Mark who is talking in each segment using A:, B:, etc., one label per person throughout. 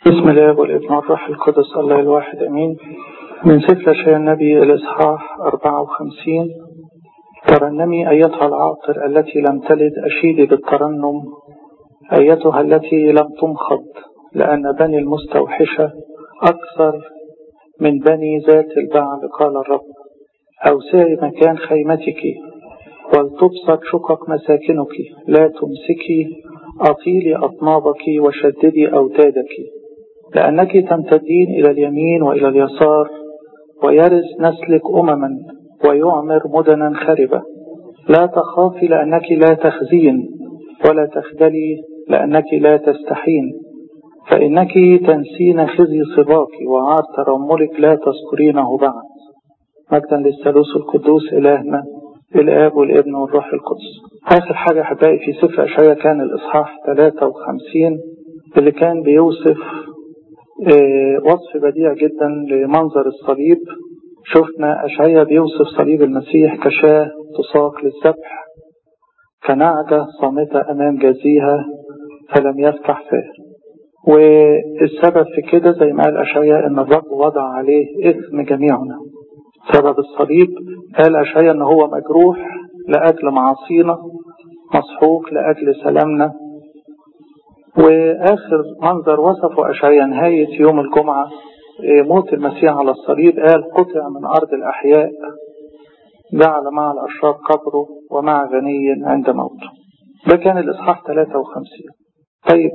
A: بسم الله والابن والروح القدس الله الواحد امين من سفر شيء النبي الاصحاح 54 ترنمي ايتها العاطر التي لم تلد اشيدي بالترنم ايتها التي لم تمخض لان بني المستوحشه اكثر من بني ذات البعل قال الرب اوسعي مكان خيمتك ولتبسط شقق مساكنك لا تمسكي أطيلي أطنابك وشددي أوتادك لأنك تمتدين إلى اليمين وإلى اليسار ويرث نسلك أمما ويعمر مدنا خربة لا تخافي لأنك لا تخزين ولا تخجلي لأنك لا تستحين فإنك تنسين خزي صباك وعار ترملك لا تذكرينه بعد مجدا للثالوث القدوس إلهنا الآب والابن والروح القدس آخر حاجة أحبائي في سفر أشعيا كان الإصحاح 53 اللي كان بيوصف وصف بديع جدا لمنظر الصليب شفنا أشعيا بيوصف صليب المسيح كشاة تساق للذبح كنعجة صامتة أمام جزيها فلم يفتح فاه والسبب في كده زي ما قال أشعيا إن الرب وضع عليه إثم جميعنا سبب الصليب قال أشعيا إن هو مجروح لأجل معاصينا مسحوق لأجل سلامنا وآخر منظر وصفه أشعيا نهاية يوم الجمعة موت المسيح على الصليب قال قطع من أرض الأحياء جعل مع الأشرار قبره ومع غني عند موته ده كان الإصحاح 53 طيب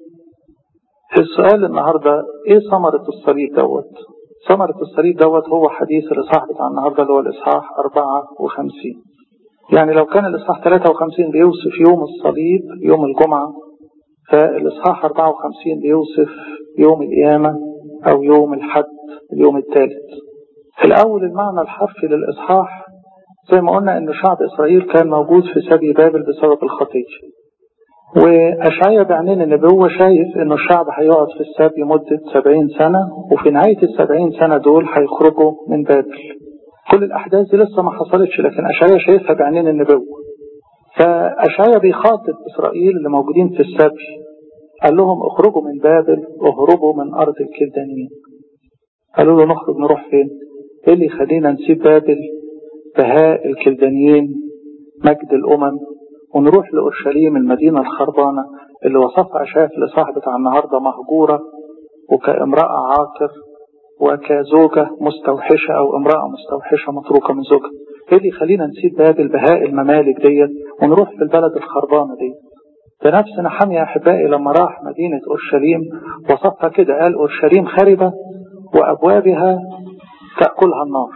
A: السؤال النهاردة إيه ثمرة الصليب دوت ثمرة الصليب دوت هو حديث الإصحاح بتاع النهاردة اللي هو الإصحاح 54 يعني لو كان الإصحاح 53 بيوصف يوم الصليب يوم الجمعة فالإصحاح 54 بيوصف يوم القيامة أو يوم الحد اليوم الثالث الأول المعنى الحرفي للإصحاح زي ما قلنا إن شعب إسرائيل كان موجود في سبي بابل بسبب الخطية وأشعيا بعينين النبوة شايف إن الشعب هيقعد في السبي مدة سبعين سنة وفي نهاية السبعين سنة دول هيخرجوا من بابل كل الأحداث دي لسه ما حصلتش لكن أشعيا شايفها بعينين النبوة فأشعيا بيخاطب إسرائيل اللي موجودين في السبي قال لهم اخرجوا من بابل واهربوا من أرض الكلدانيين قالوا له نخرج نروح فين ايه اللي يخلينا نسيب بابل بهاء الكلدانيين مجد الأمم ونروح لأورشليم المدينة الخربانة اللي وصفها أشعيا في الإصحاح بتاع النهاردة مهجورة وكامرأة عاقر وكزوجة مستوحشة أو امرأة مستوحشة متروكة من زوجها ايه اللي يخلينا نسيب بابل بهاء الممالك ديت ونروح في البلد الخربانة ديت بنفس نحمي يا أحبائي لما راح مدينة أورشليم وصفها كده قال أورشليم خربة وأبوابها تأكلها النار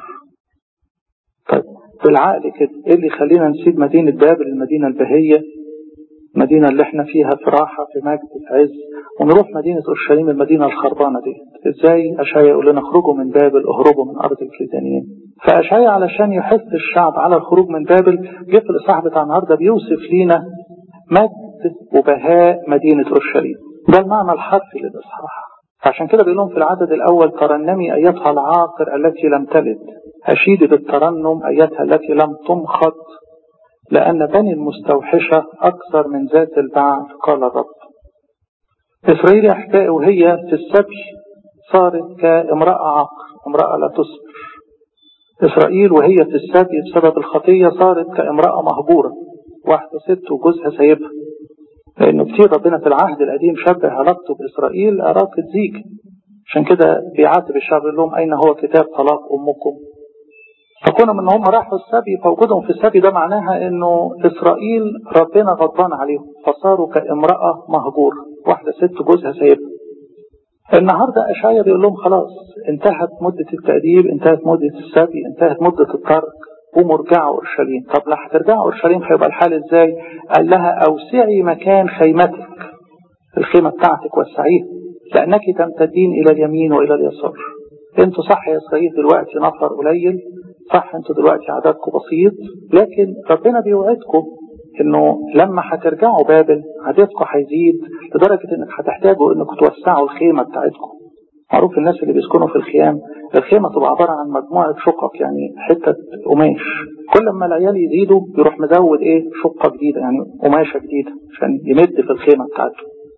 A: طيب بالعقل كده ايه اللي يخلينا نسيب مدينة بابل المدينة البهية المدينة اللي احنا فيها في راحة في مجد في عز ونروح مدينة أورشليم المدينة الخربانة دي ازاي أشعيا يقول لنا اخرجوا من بابل اهربوا من أرض الكلدانيين فأشعيا علشان يحث الشعب على الخروج من بابل جه في الإصحاح بتاع النهارده بيوصف لينا مجد وبهاء مدينة أورشليم ده المعنى الحرفي للإصحاح عشان كده بيقول لهم في العدد الأول ترنمي أيتها العاقر التي لم تلد أشيد بالترنم أيتها التي لم تمخض لأن بني المستوحشة أكثر من ذات البعل قال الرب إسرائيل أحبائي وهي في السبي صارت كامرأة عاقر امرأة لا تصبر إسرائيل وهي في السبي بسبب الخطية صارت كامرأة مهجورة واحدة ست وجوزها سايبها لأنه كتير ربنا في العهد القديم شبه علاقته بإسرائيل علاقة زيج عشان كده بيعاتب الشعب يقول لهم أين هو كتاب طلاق أمكم فكونهم ان هم راحوا السبي فوجودهم في السبي ده معناها انه اسرائيل ربنا غضبان عليهم فصاروا كامرأة مهجورة واحدة ست جوزها سايبها النهاردة أشعيا بيقول لهم خلاص انتهت مدة التأديب انتهت مدة السبي انتهت مدة الترك قوموا ارجعوا اورشليم طب لا هترجعوا اورشليم هيبقى الحال ازاي قال لها اوسعي مكان خيمتك الخيمة بتاعتك وسعيها لأنك تمتدين إلى اليمين وإلى اليسار انتوا صح يا إسرائيل دلوقتي نفر قليل صح انتوا دلوقتي عددكم بسيط لكن ربنا بيوعدكم انه لما هترجعوا بابل عددكم هيزيد لدرجة انك هتحتاجوا انكم توسعوا الخيمة بتاعتكم معروف الناس اللي بيسكنوا في الخيام الخيمة تبقى عبارة عن مجموعة شقق يعني حتة قماش كل ما العيال يزيدوا يروح مزود ايه شقة جديدة يعني قماشة جديدة عشان يمد في الخيمة بتاعته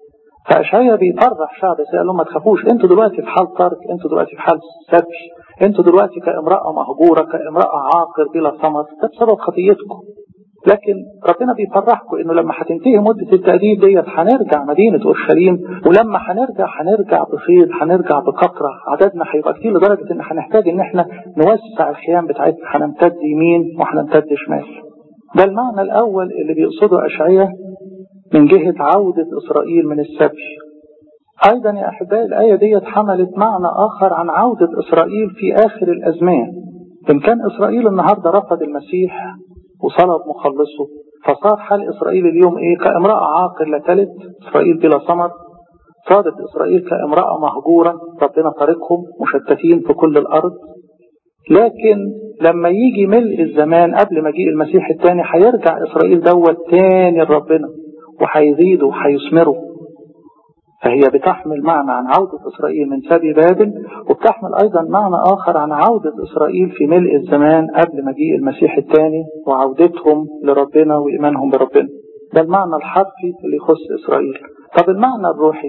A: فأشعيا بيفرح شعب قال لهم ما تخافوش انتوا دلوقتي في حال ترك انتوا دلوقتي في حال سبي انتوا دلوقتي كامرأة مهجورة كامرأة عاقر بلا ثمر ده بسبب خطيتكم لكن ربنا بيفرحكم انه لما هتنتهي مدة التأديب ديت هنرجع مدينة اورشليم ولما هنرجع هنرجع بفيض هنرجع بكثرة عددنا هيبقى كتير لدرجة ان هنحتاج ان احنا نوسع الخيام بتاعتنا هنمتد يمين وهنمتد شمال ده المعنى الاول اللي بيقصده اشعياء من جهة عودة اسرائيل من السبي ايضا يا احبائي الاية ديت حملت معنى اخر عن عودة اسرائيل في اخر الازمان ان كان اسرائيل النهارده رفض المسيح وصلب مخلصه فصار حال إسرائيل اليوم إيه كامرأة عاقل لا تلد إسرائيل بلا ثمر صارت إسرائيل كامرأة مهجورة ربنا طريقهم مشتتين في كل الأرض لكن لما يجي ملء الزمان قبل مجيء المسيح الثاني هيرجع إسرائيل دوت تاني لربنا وهيزيدوا وهيثمروا فهي بتحمل معنى عن عودة إسرائيل من سبي بابل وبتحمل أيضا معنى آخر عن عودة إسرائيل في ملء الزمان قبل مجيء المسيح الثاني وعودتهم لربنا وإيمانهم بربنا ده المعنى الحرفي اللي يخص إسرائيل طب المعنى الروحي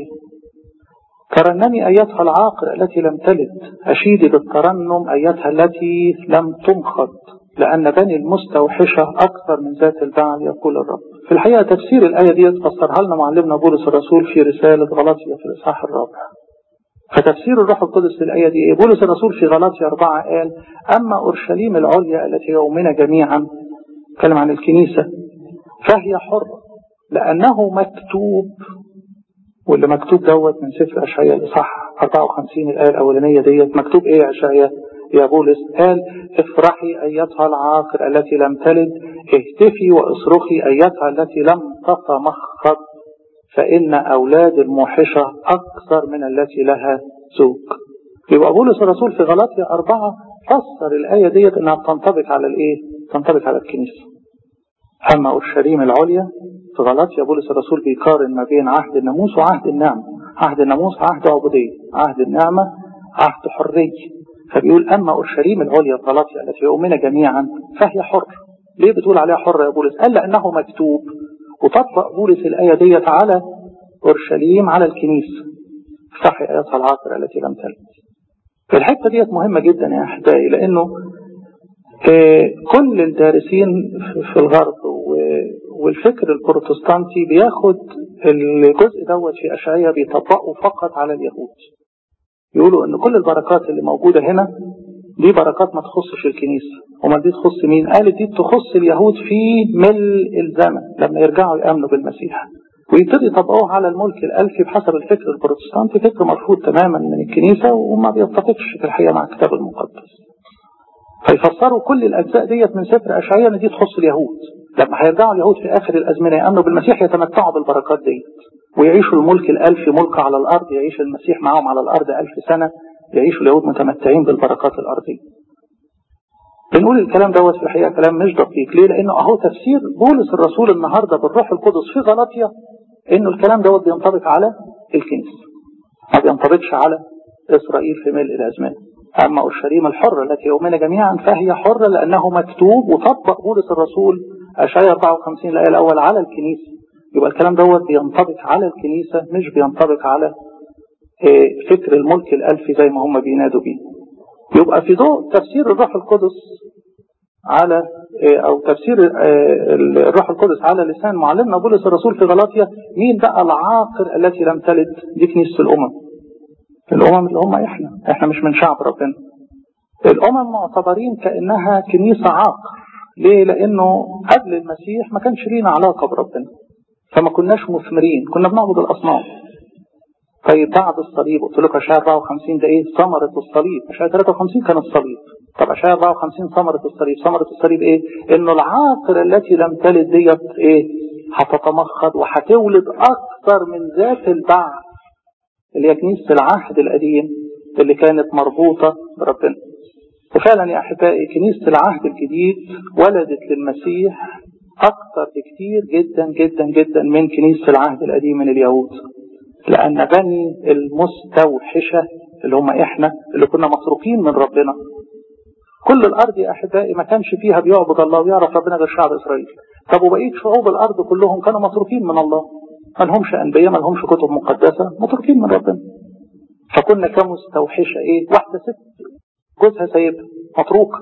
A: ترنمي أيتها العاقر التي لم تلد أشيدي بالترنم أيتها التي لم تمخض لأن بني المستوحشة أكثر من ذات البعل يقول الرب في الحقيقة تفسير الآية دي فسرها لنا معلمنا بولس الرسول في رسالة غلاطيا في الإصحاح الرابع فتفسير الروح القدس للآية دي بولس الرسول في غلاطيا أربعة قال أما أورشليم العليا التي يومنا جميعا كلم عن الكنيسة فهي حرة لأنه مكتوب واللي مكتوب دوت من سفر أشعياء الإصحاح 54 الآية الأولانية ديت مكتوب إيه يا أشعياء يا بولس قال افرحي أيتها العاقر التي لم تلد اهتفي واصرخي أيتها التي لم تتمخض فإن أولاد الموحشة أكثر من التي لها زوج يبقى بولس الرسول في غلاطيا أربعة فسر الآية ديت إنها بتنطبق على الإيه؟ تنطبق على الكنيسة أما أورشليم العليا في غلاطيا بولس الرسول بيقارن ما بين عهد الناموس وعهد النعمة عهد الناموس عهد عبودية عهد النعمة عهد حرية فبيقول أما أورشليم العليا في غلاطيا التي يؤمن جميعا فهي حر ليه بتقول عليها حر يا بولس قال لأنه مكتوب وتطبق بولس الآية ديت على أورشليم على الكنيسة افتحي آياتها العاقرة التي لم تلد الحتة ديت مهمة جدا يا أحبائي لأنه كل الدارسين في الغرب والفكر البروتستانتي بياخد الجزء دوت في أشعية بيطبقه فقط على اليهود يقولوا ان كل البركات اللي موجودة هنا دي بركات ما تخصش الكنيسة وما دي تخص مين قالت دي تخص اليهود في ملء الزمن لما يرجعوا يأمنوا بالمسيح ويبتدي يطبقوها على الملك الألفي بحسب الفكر البروتستانتي فكر مرفوض تماما من الكنيسة وما بيتفقش في الحقيقة مع الكتاب المقدس فيفسروا كل الأجزاء ديت من سفر أشعياء ان دي تخص اليهود لما هيرجعوا اليهود في آخر الأزمنة يأمنوا بالمسيح يتمتعوا بالبركات ديت ويعيشوا الملك الألفي ملك على الأرض يعيش المسيح معهم على الأرض ألف سنة يعيشوا اليهود متمتعين بالبركات الأرضية بنقول الكلام دوت في الحقيقة كلام مش دقيق ليه لأنه أهو تفسير بولس الرسول النهاردة بالروح القدس في غلطية إنه الكلام دوت بينطبق على الكنيسة ما بينطبقش على إسرائيل في ملء الأزمان أما أورشليم الحرة التي يؤمن جميعا فهي حرة لأنه مكتوب وطبق بولس الرسول أشعياء 54 الآية الأول على الكنيسة يبقى الكلام دوت بينطبق على الكنيسة مش بينطبق على فكر الملك الألفي زي ما هم بينادوا بيه يبقى في ضوء تفسير الروح القدس على أو تفسير الروح القدس على لسان معلمنا بولس الرسول في غلاطيا مين بقى العاقر التي لم تلد دي كنيسة الأمم الأمم اللي هم إحنا إحنا مش من شعب ربنا الأمم معتبرين كأنها كنيسة عاقر ليه لأنه قبل المسيح ما كانش لينا علاقة بربنا فما كناش مثمرين كنا بنعبد الأصنام طيب بعد الصليب قلت لك اشعياء 54 ده ايه ثمرة الصليب اشعياء 53 كان الصليب طب اشعياء 54 ثمرة الصليب ثمرة الصليب ايه انه العاقر التي لم تلد ديت ايه هتتمخض وهتولد اكثر من ذات البعث اللي هي كنيسة العهد القديم اللي كانت مربوطة بربنا وفعلا يا احبائي كنيسة العهد الجديد ولدت للمسيح اكثر بكتير جدا جدا جدا من كنيسة العهد القديم من اليهود لأن بني المستوحشة اللي هم إحنا اللي كنا مصروفين من ربنا كل الأرض يا أحبائي ما كانش فيها بيعبد الله ويعرف ربنا غير شعب إسرائيل طب وبقية شعوب الأرض كلهم كانوا مصروفين من الله ما لهمش أنبياء ما لهمش كتب مقدسة متركين من ربنا فكنا كمستوحشة إيه واحدة ست جوزها سايبها متروكة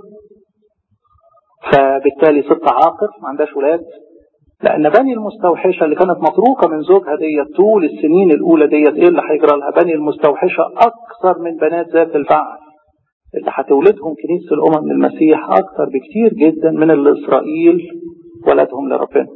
A: فبالتالي ست عاقر ما عندهاش ولاد لأن بني المستوحشة اللي كانت متروكة من زوجها ديت طول السنين الأولى ديت إيه اللي هيجرى لها بني المستوحشة أكثر من بنات ذات الفعل اللي هتولدهم كنيسة الأمم المسيح أكثر بكتير جدا من اللي إسرائيل ولدهم لربنا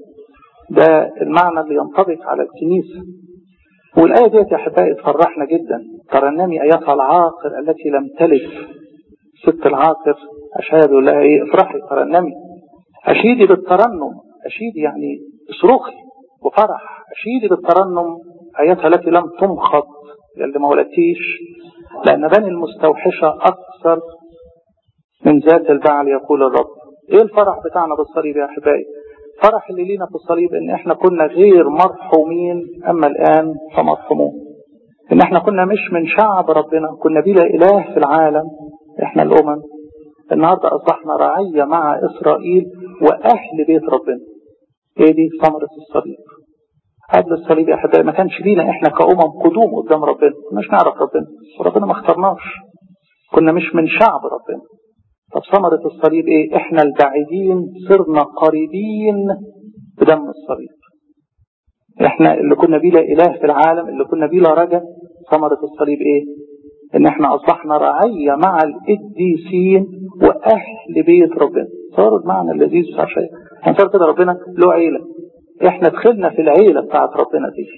A: ده المعنى اللي ينطبق على الكنيسة والآية ديت يا أحبائي تفرحنا جدا ترنمي أيتها العاقر التي لم تلد ست العاقر أشهد بيقول لها إيه افرحي ترنمي أشيدي بالترنم أشيدي يعني اصرخي وفرح أشيدي بالترنم أيتها التي لم تمخض اللي ما ولدتيش لأن بني المستوحشة أكثر من ذات البعل يقول الرب إيه الفرح بتاعنا بالصليب يا أحبائي فرح اللي لينا في الصليب إن إحنا كنا غير مرحومين أما الآن فمرحومون إن إحنا كنا مش من شعب ربنا كنا بلا إله في العالم إحنا الأمم النهاردة أصبحنا رعية مع إسرائيل وأهل بيت ربنا إيه دي ثمرة الصليب قبل الصليب يا أحبائي ما كانش لينا إحنا كأمم قدوم قدام ربنا كناش نعرف ربنا وربنا ما اخترناش كنا مش من شعب ربنا طب ثمرة الصليب إيه إحنا البعيدين صرنا قريبين بدم الصليب إحنا اللي كنا بلا إله في العالم اللي كنا بلا رجا ثمرة الصليب إيه إن إحنا أصبحنا رعية مع القديسين وأهل بيت ربنا صار المعنى اللذيذ بتاع شيء هنصار كده ربنا له عيلة احنا دخلنا في العيلة بتاعت ربنا دي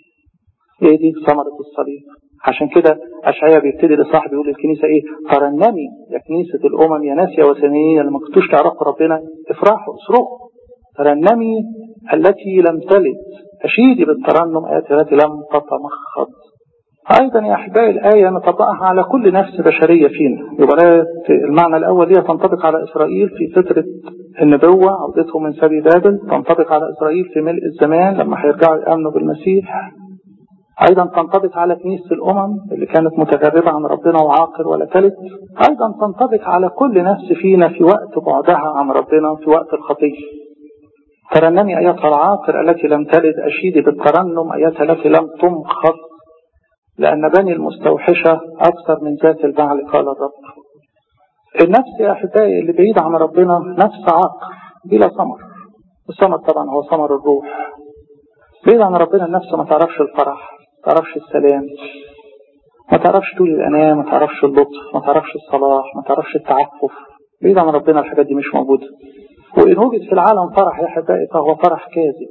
A: ايه دي ثمرة الصليب عشان كده أشعيا بيبتدي لصاحب يقول للكنيسة ايه ترنمي يا كنيسة الأمم يا ناس يا وثنيين اللي ما كنتوش تعرفوا ربنا افرحوا اصرخوا ترنمي التي لم تلد أشيدي بالترنم آيات التي لم تتمخض أيضا يا أحبائي الآية نطبقها على كل نفس بشرية فينا يبقى المعنى الأول هي تنطبق على إسرائيل في فترة النبوة عودتهم من سبي بابل تنطبق على إسرائيل في ملء الزمان لما هيرجعوا يأمنوا بالمسيح أيضا تنطبق على كنيسة الأمم اللي كانت متغربة عن ربنا وعاقر ولا تلت أيضا تنطبق على كل نفس فينا في وقت بعدها عن ربنا في وقت الخطية ترنمي أيتها العاقر التي لم تلد أشيدي بالترنم أيتها التي لم تمخض لأن بني المستوحشة أكثر من ذات البعل قال الرب النفس يا أحبائي اللي بعيد عن ربنا نفس عاقر بلا ثمر الثمر طبعا هو ثمر الروح بعيد عن ربنا النفس ما تعرفش الفرح ما تعرفش السلام ما تعرفش طول الأنام ما تعرفش اللطف ما تعرفش الصلاح ما تعرفش التعفف بعيد عن ربنا الحاجات دي مش موجودة وإن وجد في العالم فرح يا أحبائي فهو فرح كاذب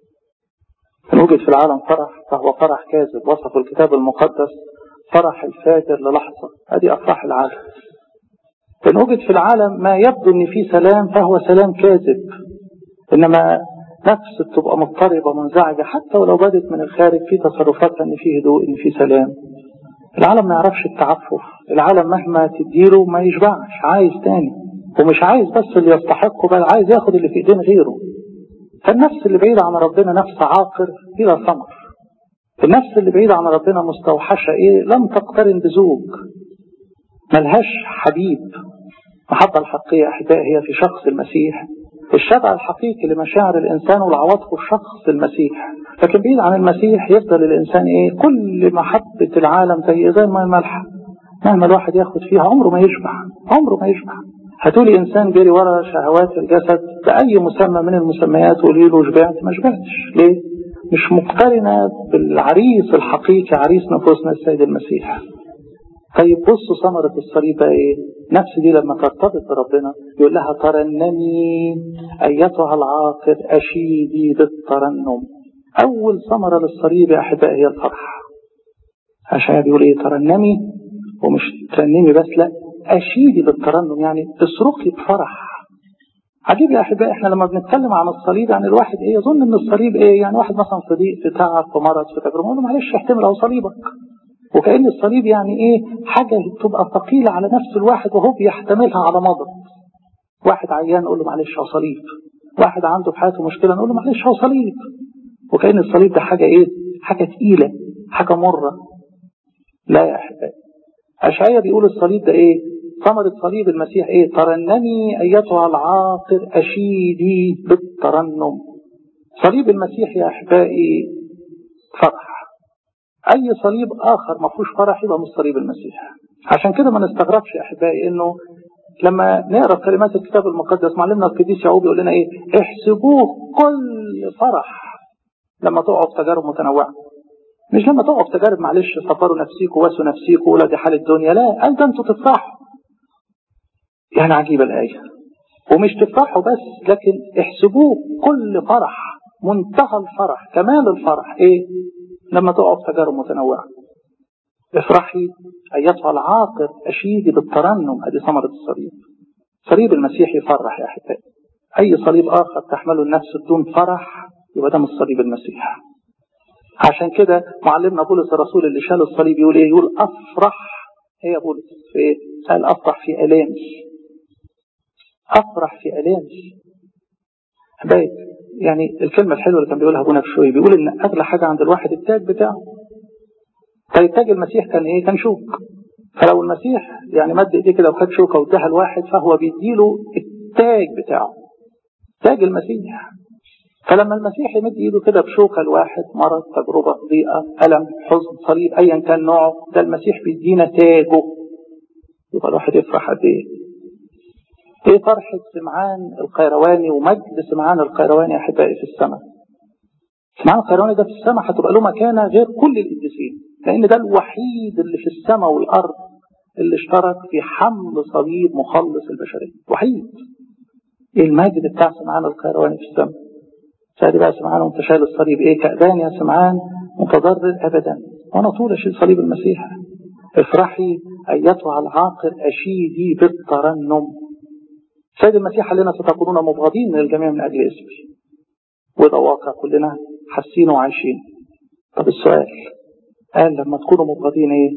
A: إن وجد في العالم فرح فهو فرح كاذب وصف الكتاب المقدس فرح الفاجر للحظة هذه أفراح العالم إن وجد في العالم ما يبدو أن فيه سلام فهو سلام كاذب إنما نفس تبقى مضطربة منزعجة حتى ولو بدت من الخارج في تصرفاتها أن فيه هدوء أن فيه سلام العالم ما يعرفش التعفف العالم مهما تديله ما يشبعش عايز تاني ومش عايز بس اللي يستحقه بل عايز ياخد اللي في ايدين غيره فالنفس اللي بعيدة عن ربنا نفس عاقر بلا ثمر النفس اللي بعيدة عن ربنا مستوحشة ايه لم تقترن بزوج ملهاش حبيب المحبة الحقيقية أحبائي هي في شخص المسيح الشبع الحقيقي لمشاعر الإنسان ولعواطفه شخص المسيح لكن بعيد عن المسيح يفضل الإنسان إيه كل محبة العالم زي زي الماء المالحة مهما الواحد ياخد فيها عمره ما يشبع عمره ما يشبع هتقولي إنسان جري ورا شهوات الجسد بأي مسمى من المسميات وقولي له شبعت ما شبعتش ليه؟ مش مقترنة بالعريس الحقيقي عريس نفوسنا السيد المسيح طيب بصوا ثمرة الصليب بقى ايه نفس دي لما ترتبط بربنا يقول لها ترنمي ايتها العاقر اشيدي بالترنم اول ثمرة للصليب يا احبائي هي الفرح عشان بيقول ايه ترنمي ومش ترنمي بس لا اشيدي بالترنم يعني اصرخي بفرح عجيب يا احبائي احنا لما بنتكلم عن الصليب يعني الواحد ايه يظن ان الصليب ايه يعني واحد مثلا في ضيق في تعب في مرض في تجربه يقول له معلش احتمل او صليبك وكأن الصليب يعني ايه حاجة تبقى ثقيلة على نفس الواحد وهو بيحتملها على مضض واحد عيان نقول له معلش هو صليب واحد عنده في حياته مشكلة نقول له معلش هو صليب وكأن الصليب ده حاجة ايه حاجة تقيلة حاجة مرة لا يا أحبائي أشعية بيقول الصليب ده ايه ثمرة صليب المسيح ايه ترنمي أيتها العاقر أشيدي بالترنم صليب المسيح يا أحبائي فرح أي صليب آخر ما فيهوش فرح يبقى مش صليب المسيح عشان كده ما نستغربش يا أحبائي إنه لما نقرا كلمات الكتاب المقدس معلمنا القديس يعقوب يقول لنا ايه احسبوه كل فرح لما تقعوا في تجارب متنوعه مش لما تقعوا في تجارب معلش صبروا نفسيكم واسوا نفسيكم ولا دي حال الدنيا لا انت انتوا تفرحوا يعني عجيبه الايه ومش تفرحوا بس لكن احسبوه كل فرح منتهى الفرح كمال الفرح ايه لما تقعوا في تجارب متنوعه افرحي أيتها العاقر أشيدي بالترنم هذه ثمرة الصليب صليب المسيح يفرح يا أحبائي أي صليب آخر تحمله النفس بدون فرح يبقى ده مش صليب المسيح عشان كده معلمنا بولس الرسول اللي شال الصليب يقول ايه يقول افرح ايه يا بولس في ايه قال افرح في الامي افرح في الامي حبايب يعني الكلمه الحلوه اللي كان بيقولها ابونا بشوي بيقول ان اغلى حاجه عند الواحد التاج بتاعه طيب تاج المسيح كان ايه كان شوك فلو المسيح يعني مد ايديه كده وخد شوكه واداها لواحد فهو بيديله التاج بتاعه تاج المسيح فلما المسيح يمد ايده كده بشوكه لواحد مرض تجربه ضيقه الم حزن صليب ايا كان نوعه ده المسيح بيدينا تاجه يبقى الواحد يفرح قد ايه ايه فرحه سمعان القيرواني ومجد سمعان القيرواني يا احبائي في السماء سمعان القيرواني ده في السماء هتبقى له مكانه غير كل القديسين لان ده الوحيد اللي في السماء والارض اللي اشترك في حمل صليب مخلص البشريه وحيد ايه المجد بتاع سمعان القيرواني في السماء فادي بقى سمعان وانت شايل الصليب ايه كأبان يا سمعان متضرر ابدا وانا طول اشيل صليب المسيح افرحي ايتها العاقر اشيدي بالترنم سيد المسيح قال لنا ستكونون مبغضين من الجميع من اجل اسمي وده واقع كلنا حاسين وعايشين طب السؤال قال لما تكونوا مبغضين ايه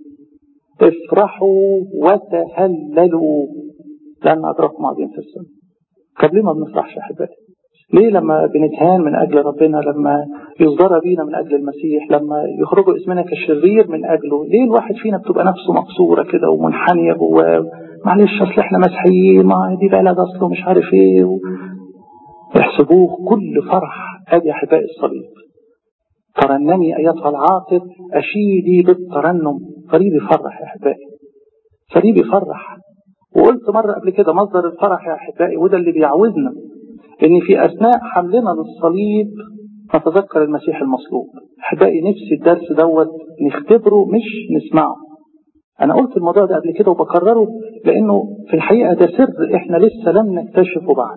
A: افرحوا وتهللوا لان ادراكم عظيم في السماء طب ليه ما بنفرحش يا احبائي ليه لما بنتهان من أجل ربنا لما يصدر بينا من أجل المسيح لما يخرجوا اسمنا كشرير من أجله ليه الواحد فينا بتبقى نفسه مكسورة كده ومنحنية جواه معلش أصل إحنا مسيحيين ما دي بلد أصله مش عارف إيه و... يحسبوه كل فرح أدي أحباء الصليب ترنمي أيتها العاطف أشيدي بالترنم صليب يفرح يا أحبائي صليب يفرح وقلت مرة قبل كده مصدر الفرح يا أحبائي وده اللي بيعوزنا ان في اثناء حملنا للصليب نتذكر المسيح المصلوب احبائي نفسي الدرس دوت نختبره مش نسمعه انا قلت الموضوع ده قبل كده وبكرره لانه في الحقيقه ده سر احنا لسه لم نكتشفه بعد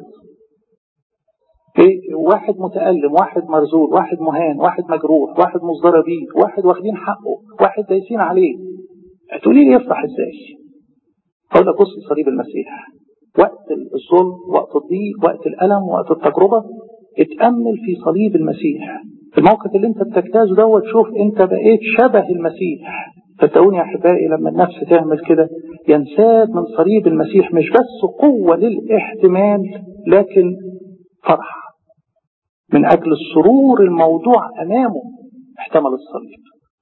A: ايه واحد متألم واحد مرزول واحد مهان واحد مجروح واحد مصدر بيه واحد واخدين حقه واحد دايسين عليه تقولي لي يفرح ازاي اقول لك بص صليب المسيح وقت الظلم وقت الضيق وقت الألم وقت التجربة اتأمل في صليب المسيح في الموقف اللي انت بتجتازه دوت شوف انت بقيت شبه المسيح صدقوني يا احبائي لما النفس تعمل كده ينساب من صليب المسيح مش بس قوة للاحتمال لكن فرح من أجل السرور الموضوع أمامه احتمل الصليب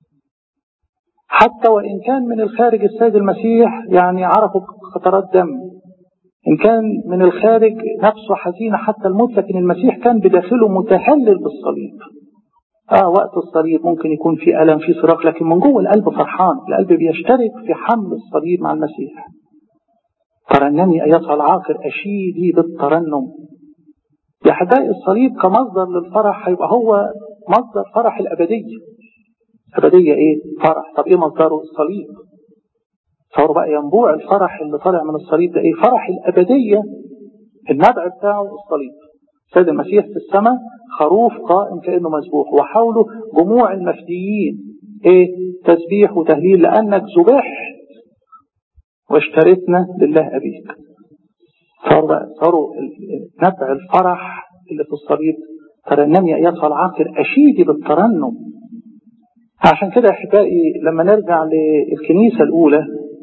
A: حتى وإن كان من الخارج السيد المسيح يعني عرفوا قطرات دم إن كان من الخارج نفسه حزينة حتى الموت لكن المسيح كان بداخله متهلل بالصليب آه وقت الصليب ممكن يكون في ألم في صراخ لكن من جوه القلب فرحان القلب بيشترك في حمل الصليب مع المسيح ترنمي أيتها العاقر أشيدي بالترنم يا حبايب الصليب كمصدر للفرح هيبقى هو مصدر فرح الأبدية أبدية إيه؟ فرح طب إيه مصدره؟ الصليب صار بقى ينبوع الفرح اللي طالع من الصليب ده ايه فرح الأبدية النبع بتاعه الصليب سيد المسيح في السماء خروف قائم كأنه مذبوح وحوله جموع المفديين ايه تسبيح وتهليل لأنك ذبحت واشتريتنا لله أبيك صار بقى صاروا نبع الفرح اللي في الصليب ترنمي أيتها العاقل أشيدي بالترنم عشان كده أحبائي لما نرجع للكنيسة الأولى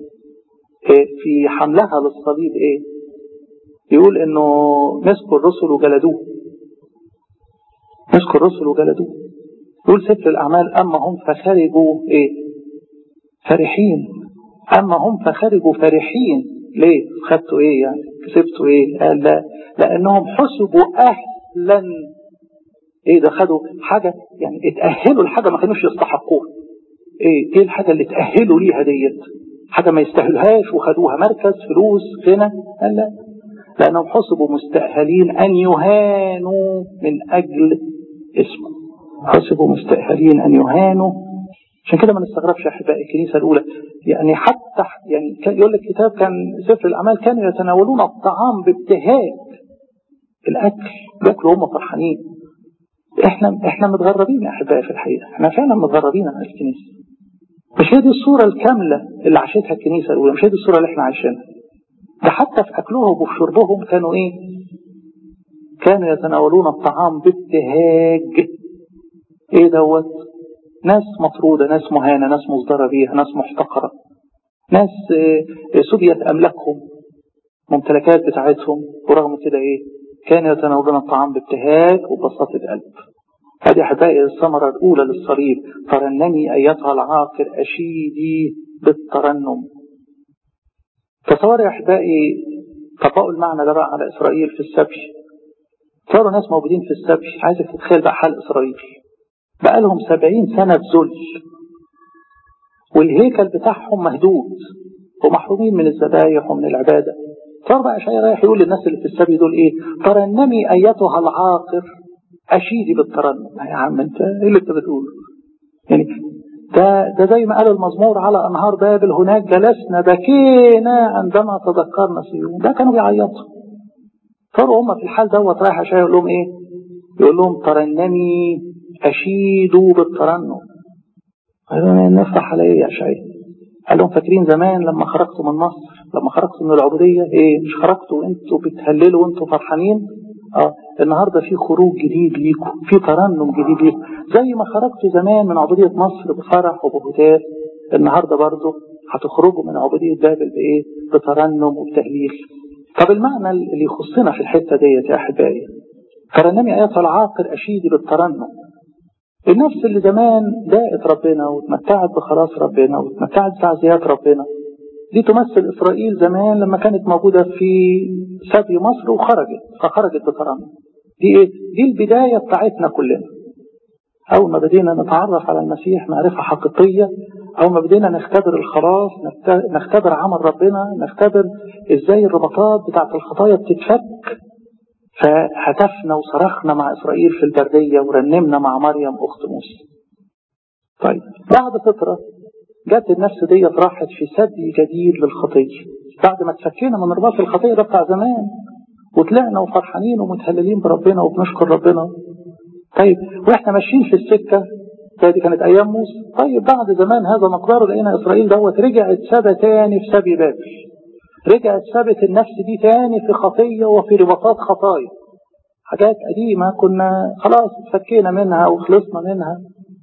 A: في حملها للصليب ايه يقول انه مسكوا الرسل وجلدوه مسكوا الرسل وجلدوه يقول سفر الاعمال اما هم فخرجوا ايه فرحين اما هم فخرجوا فرحين ليه خدتوا ايه يعني كسبتوا ايه قال لا لانهم حسبوا اهلا ايه ده خدوا حاجة يعني اتأهلوا لحاجة ما كانوش يستحقوها ايه ايه الحاجة اللي اتأهلوا ليها ديت حاجة ما يستاهلوهاش وخدوها مركز فلوس غنى قال لا لأنهم حسبوا مستأهلين أن يهانوا من أجل اسمه حسبوا مستأهلين أن يهانوا عشان كده ما نستغربش يا أحبائي الكنيسة الأولى يعني حتى يعني كان يقول لك كتاب كان سفر الأعمال كانوا يتناولون الطعام بابتهاج الأكل بياكلوا هم فرحانين احنا احنا متغربين يا احبائي في الحقيقه احنا فعلا متغربين عن الكنيسه مش هي دي الصوره الكامله اللي عاشتها الكنيسه الاولى مش هي دي الصوره اللي احنا عايشينها ده حتى في اكلهم وفي شربهم كانوا ايه كانوا يتناولون الطعام بابتهاج ايه دوت ناس مطرودة ناس مهانة ناس مصدرة بيها ناس محتقرة ناس سبيت أملاكهم ممتلكات بتاعتهم ورغم كده ايه كانوا يتناولون الطعام بابتهاج وبساطة قلب هذه أحبائي الثمرة الأولى للصليب ترنمي أيتها العاقر أشيدي بالترنم تصور يا أحبائي طبقوا المعنى ده بقى على إسرائيل في السبي صاروا ناس موجودين في السبي عايزك تتخيل بقى حال إسرائيل بقى لهم سبعين سنة ذل والهيكل بتاعهم مهدود ومحرومين من الذبايح ومن العبادة صار بقى شيء رايح يقول للناس اللي في السبي دول ايه ترنمي ايتها العاقر اشيدي بالترنم يا عم انت ايه اللي انت بتقوله يعني ده ده زي ما قال المزمور على انهار بابل هناك جلسنا بكينا عندما تذكرنا سيون ده كانوا بيعيطوا صاروا هم في الحال دوت رايح عشان يقول لهم ايه يقول لهم ترنمي اشيدوا بالترنم قالوا نفتح على ايه يا شيخ قال لهم فاكرين زمان لما خرجتوا من مصر لما خرجتوا من العبودية ايه مش خرجتوا وانتوا بتهللوا وانتوا فرحانين اه النهاردة في خروج جديد ليكم في ترنم جديد ليكم زي ما خرجتوا زمان من عبودية مصر بفرح وبهتاف النهاردة برضو هتخرجوا من عبودية بابل بايه بترنم وبتهليل طب المعنى اللي يخصنا في الحتة ديت يا احبائي ترنمي ايتها العاقر اشيدي بالترنم النفس اللي زمان داقت ربنا واتمتعت بخلاص ربنا واتمتعت بتعزيات ربنا دي تمثل إسرائيل زمان لما كانت موجودة في سبي مصر وخرجت فخرجت بكرامة دي إيه؟ دي البداية بتاعتنا كلنا أول ما بدينا نتعرف على المسيح معرفة حقيقية أول ما بدينا نختبر الخلاص نختبر عمل ربنا نختبر إزاي الرباطات بتاعت الخطايا بتتفك فهتفنا وصرخنا مع إسرائيل في البرية ورنمنا مع مريم أخت موسى طيب بعد فترة جت النفس دي راحت في سدي جديد للخطية بعد ما تفكينا من رباط الخطية ده بتاع زمان وطلعنا وفرحانين ومتهللين بربنا وبنشكر ربنا طيب واحنا ماشيين في السكة دي كانت أيام موسى طيب بعد زمان هذا مقدار لقينا إسرائيل دوت رجعت سبى تاني في سبي بابل رجعت ثبت النفس دي تاني في خطية وفي رباطات خطايا حاجات قديمة كنا خلاص اتفكينا منها وخلصنا منها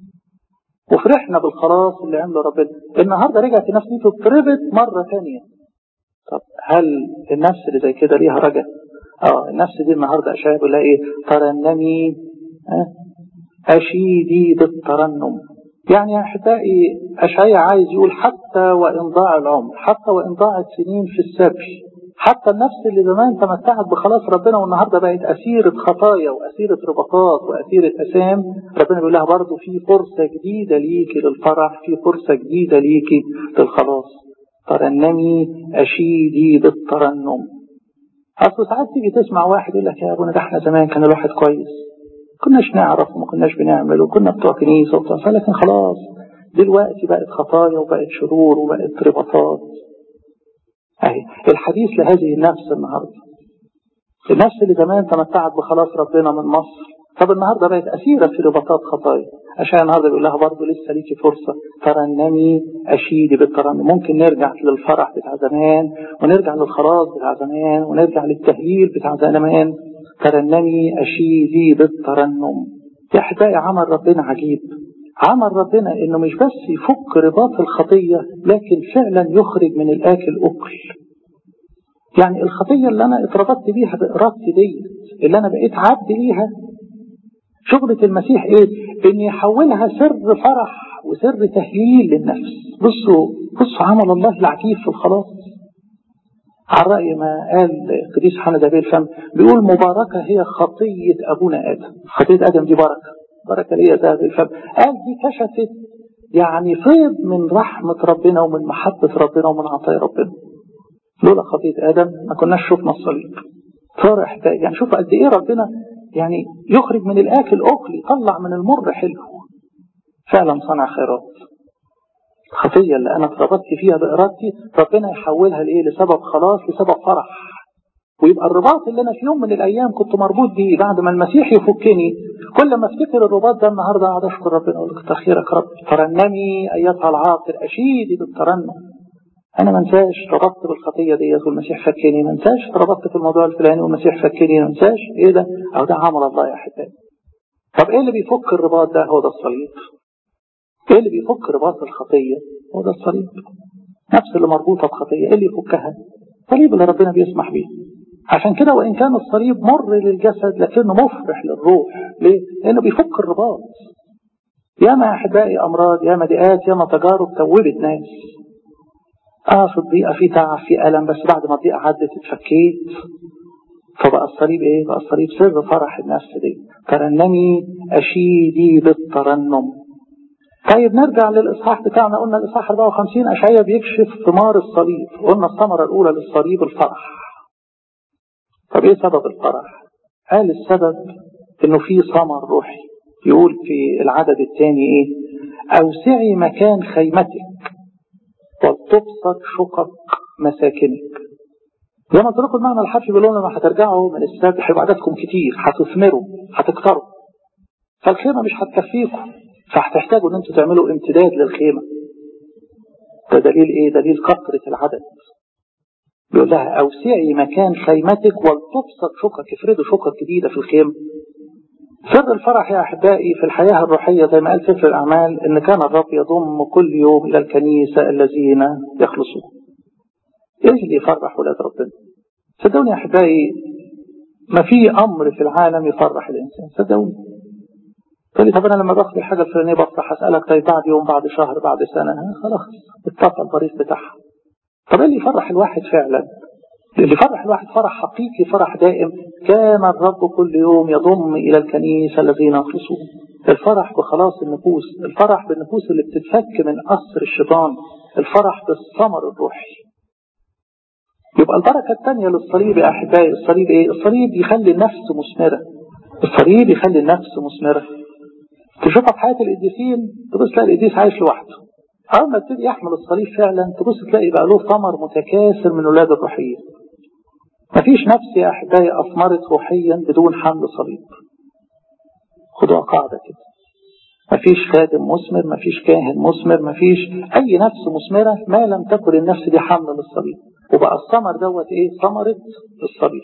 A: وفرحنا بالخلاص اللي عمله ربنا النهاردة رجعت النفس دي تتربط مرة تانية طب هل النفس اللي زي كده ليها رجع اه النفس دي النهاردة أشياء بيقول لها ايه ترنمي اه أشيدي بالترنم يعني يا أحبائي أشعيا عايز يقول حتى وإن ضاع العمر حتى وإن ضاعت سنين في السبي حتى النفس اللي زمان تمتعت بخلاص ربنا والنهاردة بقت أسيرة خطايا وأسيرة رباطات وأسيرة أسام ربنا بيقول لها برضه في فرصة جديدة ليكي للفرح في فرصة جديدة ليكي للخلاص ترنمي أشيدي بالترنم أصل ساعات تيجي تسمع واحد يقول لك يا أبونا ده احنا زمان كان الواحد كويس كناش نعرف وما كناش بنعمل وكنا بتوع كنيسة وبتوع لكن خلاص دلوقتي بقت خطايا وبقت شرور وبقت رباطات أهي الحديث لهذه النفس النهاردة النفس اللي زمان تمتعت بخلاص ربنا من مصر طب النهاردة بقت أسيرة في رباطات خطايا عشان النهاردة بيقول لها برضه لسه ليكي فرصة ترنمي أشيدي بالترنم ممكن نرجع للفرح بتاع زمان ونرجع للخلاص بتاع زمان ونرجع للتهليل بتاع زمان ترنمي أشيدي بالترنم يا أحبائي عمل ربنا عجيب عمل ربنا إنه مش بس يفك رباط الخطية لكن فعلا يخرج من الآكل أكل يعني الخطية اللي أنا اتربطت بيها بإرادتي دي اللي أنا بقيت عبد ليها شغلة المسيح إيه؟ إن يحولها سر فرح وسر تهليل للنفس بصوا بصوا عمل الله العجيب في الخلاص على رأي ما قال قديس حنا زبيل الفم بيقول مباركة هي خطية أبونا آدم خطية آدم دي بركة بركة ليه ذهب الفم قال دي كشفت يعني فيض من رحمة ربنا ومن محبة ربنا ومن عطايا ربنا لولا خطية آدم ما كناش شفنا الصليب فرح ده يعني شوف قد إيه ربنا يعني يخرج من الآكل أكل يطلع من المر حلو فعلا صنع خيرات الخطية اللي أنا اتربطت فيها بإرادتي ربنا يحولها لإيه لسبب خلاص لسبب فرح ويبقى الرباط اللي أنا في يوم من الأيام كنت مربوط بيه بعد ما المسيح يفكني كل ما افتكر الرباط ده النهارده اقعد اشكر ربنا اقول لك خيرك رب ترنمي ايتها العاطر اشيدي بالترنم انا ما انساش ربطت بالخطيه ديت والمسيح فكني ما انساش ربطت في الموضوع الفلاني والمسيح فكني ما انساش ايه ده او ده عمل الله يا احبائي طب ايه اللي بيفك الرباط ده هو ده الصليب ايه اللي بيفك رباط الخطيه هو ده الصليب نفس اللي مربوطه بخطيه ايه اللي يفكها الصليب اللي ربنا بيسمح بيه عشان كده وإن كان الصليب مر للجسد لكنه مفرح للروح ليه؟ لأنه بيفك الرباط ياما يا أحبائي أمراض ياما ضيقات ياما تجارب توبت ناس آه في الضيقة في تعب في ألم بس بعد ما الضيقة عدت اتفكيت فبقى الصليب إيه؟ بقى الصليب سر فرح النفس دي ترنمي أشيدي بالترنم طيب نرجع للإصحاح بتاعنا قلنا الإصحاح 54 أشعية بيكشف ثمار الصليب قلنا الثمرة الأولى للصليب الفرح طب ايه سبب الفرح قال السبب انه في ثمر روحي يقول في العدد الثاني ايه اوسعي مكان خيمتك ولتبسط شقق مساكنك زي ما قلت لكم المعنى الحرفي بيقول لما هترجعوا من السبت هيبقى عددكم كتير هتثمروا هتكتروا فالخيمه مش هتكفيكم فهتحتاجوا ان انتوا تعملوا امتداد للخيمه ده دليل ايه دليل كثره العدد بيقول لها أوسعي مكان خيمتك ولتبسط شقق افردوا شقق جديدة في الخيمة سر الفرح يا أحبائي في الحياة الروحية زي ما قال سفر الأعمال إن كان الرب يضم كل يوم إلى الكنيسة الذين يخلصون إيش اللي يفرح ولاد ربنا صدقوني يا أحبائي ما في أمر في العالم يفرح الإنسان صدقوني تقول لي طب أنا لما باخد الحاجة الفلانية بفرح أسألك طيب بعد يوم بعد شهر بعد سنة خلاص اتفق البريد بتاعها طب ايه اللي يفرح الواحد فعلا اللي يفرح الواحد فرح حقيقي فرح دائم كان الرب كل يوم يضم إلى الكنيسة الذين يخلصون الفرح بخلاص النفوس الفرح بالنفوس اللي بتتفك من أسر الشيطان الفرح بالثمر الروحي يبقى البركة الثانية للصليب يا أحبائي الصليب إيه؟ الصليب يخلي النفس مثمرة الصليب يخلي النفس مثمرة تشوفها في حياة القديسين تبص تلاقي القديس عايش لوحده أول ما تبتدي يحمل الصليب فعلا تبص تلاقي بقى له ثمر متكاثر من ولاد الروحيين. مفيش نفس يا أحبائي أثمرت روحيا بدون حمل صليب. خدوها قاعدة كده. مفيش خادم مثمر، مفيش كاهن مثمر، مفيش أي نفس مثمرة ما لم تكن النفس دي حمل للصليب. وبقى الثمر دوت إيه؟ ثمرة الصليب.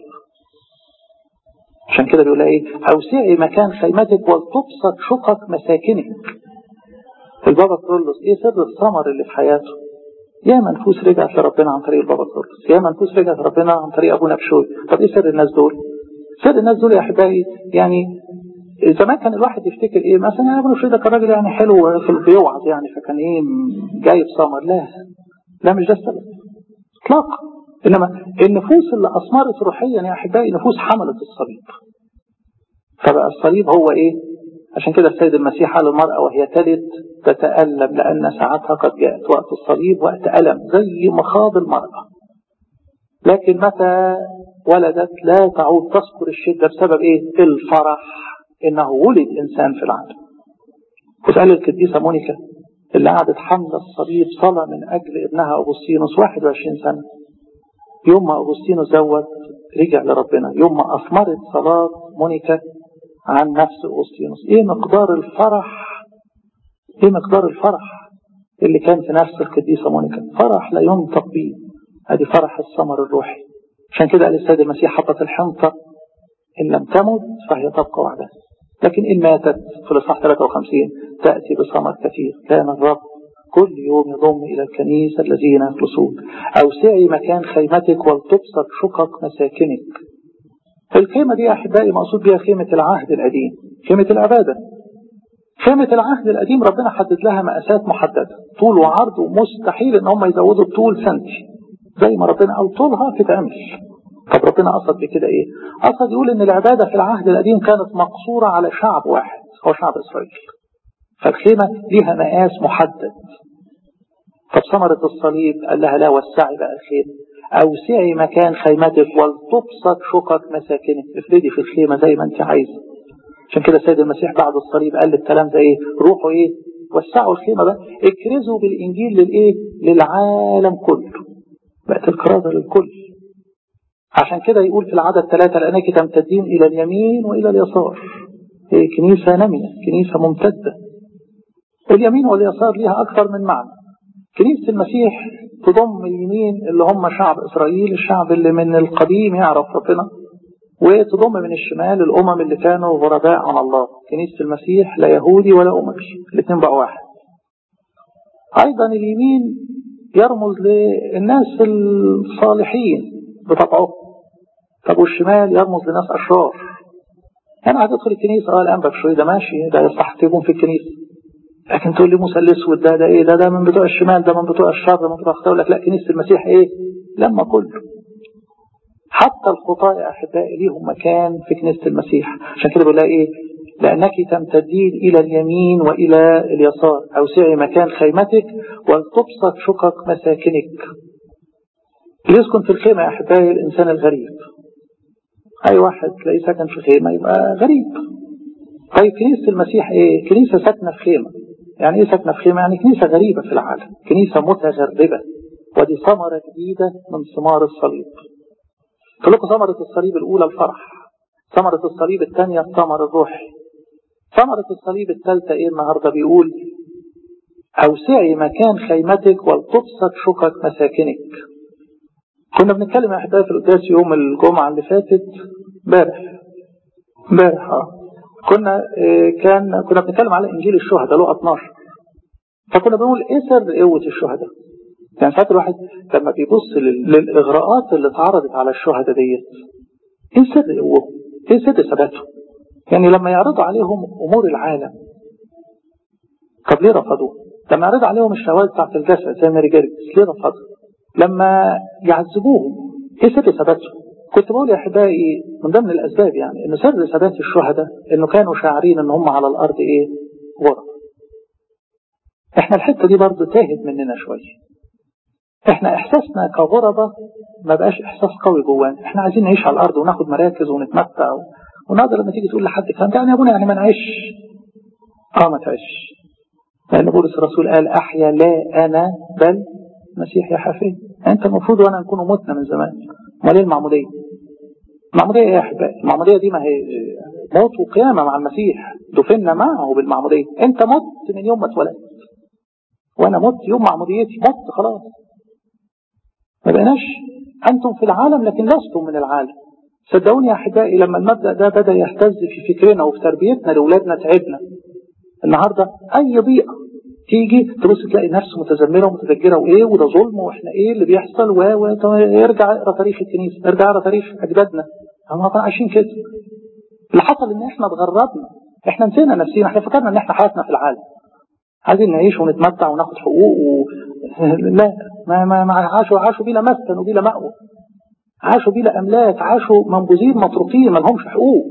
A: عشان كده بيقول إيه؟ أوسعي مكان خيمتك ولتبسط شقق مساكنك. البابا كرولوس ايه سر الثمر اللي في حياته يا منفوس رجعت لربنا عن طريق البابا كرولوس يا منفوس رجعت لربنا عن طريق ابونا بشوي طب ايه سر الناس دول سر الناس دول يا احبائي يعني زمان كان الواحد يفتكر ايه مثلا يا ابونا بشوي ده كان راجل يعني حلو في بيوعظ يعني فكان ايه جايب ثمر لا لا مش ده السبب اطلاقا انما النفوس اللي اثمرت روحيا يا احبائي نفوس حملت الصليب فبقى الصليب هو ايه عشان كده السيد المسيح قال المرأة وهي تلد تتألم لأن ساعتها قد جاءت وقت الصليب وقت ألم زي مخاض المرأة لكن متى ولدت لا تعود تذكر الشدة بسبب إيه؟ الفرح إنه ولد إنسان في العالم وسأل القديسة مونيكا اللي قعدت حمل الصليب صلاة من أجل ابنها أغسطينوس 21 سنة يوم ما أغسطينوس زود رجع لربنا يوم ما أثمرت صلاة مونيكا عن نفس أغسطينوس إيه مقدار الفرح إيه مقدار الفرح اللي كان في نفس القديسة مونيكا فرح لا ينطق به هذه فرح الثمر الروحي عشان كده قال السيد المسيح حطت الحنطة إن لم تمت فهي تبقى وحدها لكن إن ماتت في الإصحاح 53 تأتي بثمر كثير كان الرب كل يوم يضم إلى الكنيسة الذين يخلصون أوسعي مكان خيمتك ولتبسط شقق مساكنك الخيمة دي يا أحبائي مقصود بها خيمة العهد القديم خيمة العبادة خيمة العهد القديم ربنا حدد لها مقاسات محددة طول وعرض ومستحيل ان هم يزودوا الطول سنتي زي ما ربنا قال طولها تتعمل طب ربنا قصد بكده ايه قصد يقول ان العبادة في العهد القديم كانت مقصورة على شعب واحد هو شعب اسرائيل فالخيمة ليها مقاس محدد طب ثمرة الصليب قال لها لا وسعي بقى الخيمة أوسعي مكان خيمتك ولتبسط شقق مساكنك افردي في الخيمة زي ما انت عايزة عشان كده السيد المسيح بعد الصليب قال الكلام ده ايه روحوا ايه وسعوا الخيمة بقى اكرزوا بالإنجيل للايه للعالم كله بقت الكرازة للكل عشان كده يقول في العدد ثلاثة لأنك تمتدين إلى اليمين وإلى اليسار هي كنيسة نامية كنيسة ممتدة اليمين واليسار ليها أكثر من معنى كنيسة المسيح تضم اليمين اللي هم شعب إسرائيل الشعب اللي من القديم يعرف ربنا وتضم من الشمال الأمم اللي كانوا غرباء عن الله كنيسة المسيح لا يهودي ولا أممي الاثنين بقى واحد أيضا اليمين يرمز للناس الصالحين بطبعه طب والشمال يرمز لناس أشرار أنا عايز أدخل الكنيسة اه الآن بشوي ده ماشي ده يصح تكون في الكنيسة لكن تقول لي موسى الأسود ده ده إيه ده ده من بتوع الشمال ده من بتوع الشر ده من بتوع الخير لك لا كنيسة المسيح إيه لما كله حتى الخطاة يا أحبائي ليهم مكان في كنيسة المسيح عشان كده بيقول لها إيه لأنك تمتدين إلى اليمين وإلى اليسار أوسعي مكان خيمتك ولتبسط شقق مساكنك يسكن في الخيمة يا أحبائي الإنسان الغريب أي واحد تلاقيه ساكن في خيمة يبقى غريب طيب كنيسة المسيح إيه كنيسة ساكنة في خيمة يعني إيه ساكنة في خيمة يعني كنيسة غريبة في العالم كنيسة متغربة ودي ثمرة جديدة من ثمار الصليب قلت لكم ثمرة الصليب الأولى الفرح ثمرة الصليب الثانية الثمر الروحي ثمرة الصليب الثالثة إيه النهاردة بيقول أوسعي مكان خيمتك ولتبسط شقق مساكنك كنا بنتكلم يا أحبائي في القداس يوم الجمعة اللي فاتت امبارح امبارح اه كنا إيه كان كنا بنتكلم على إنجيل الشهداء لقى 12 فكنا بنقول إيه سر قوة الشهداء؟ يعني ساعات الواحد لما بيبص للإغراءات اللي اتعرضت على الشهداء ديت ايه سر قوتهم؟ ايه سر ثباتهم؟ يعني لما يعرضوا عليهم امور العالم طب ليه رفضوا؟ لما يعرضوا عليهم الشواذ بتاعت الجسد زي ماري جيرجس ليه رفضوا؟ لما يعذبوهم ايه سر ثباتهم؟ كنت بقول يا احبائي من ضمن الاسباب يعني ان سر ثبات الشهداء انه كانوا شاعرين ان هم على الارض ايه؟ غرب. احنا الحته دي برضه تاهت مننا شويه. احنا احساسنا كغربة ما بقاش احساس قوي جوانا احنا عايزين نعيش على الارض وناخد مراكز ونتمتع ونقدر لما تيجي تقول لحد كلام يعني يا ابونا يعني ما نعيش اه ما تعيش لان بولس الرسول قال احيا لا انا بل مسيح يا حفيد انت المفروض وانا نكون متنا من زمان امال ايه المعموديه المعموديه ايه يا احبائي المعموديه دي ما هي موت وقيامه مع المسيح دفنا معه بالمعموديه انت مت من يوم ما اتولدت وانا مت يوم معموديتي مت خلاص ما بقيناش أنتم في العالم لكن لستم من العالم صدقوني يا أحبائي لما المبدأ ده بدأ يهتز في فكرنا وفي تربيتنا لأولادنا تعبنا النهاردة أي ضيقة تيجي تبص تلاقي نفسه متذمرة ومتذكرة وإيه وده ظلم وإحنا إيه اللي بيحصل و يرجع اقرا تاريخ الكنيسة ارجع اقرا تاريخ أجدادنا هم كانوا عايشين كده اللي حصل إن إحنا اتغربنا إحنا نسينا نفسينا إحنا فكرنا إن إحنا حياتنا في العالم عايزين نعيش ونتمتع وناخد حقوق و... لا ما ما ما عاشوا عاشوا بلا مسكن وبلا مأوى عاشوا بلا أملاك عاشوا منبوذين مطروقين ما لهمش حقوق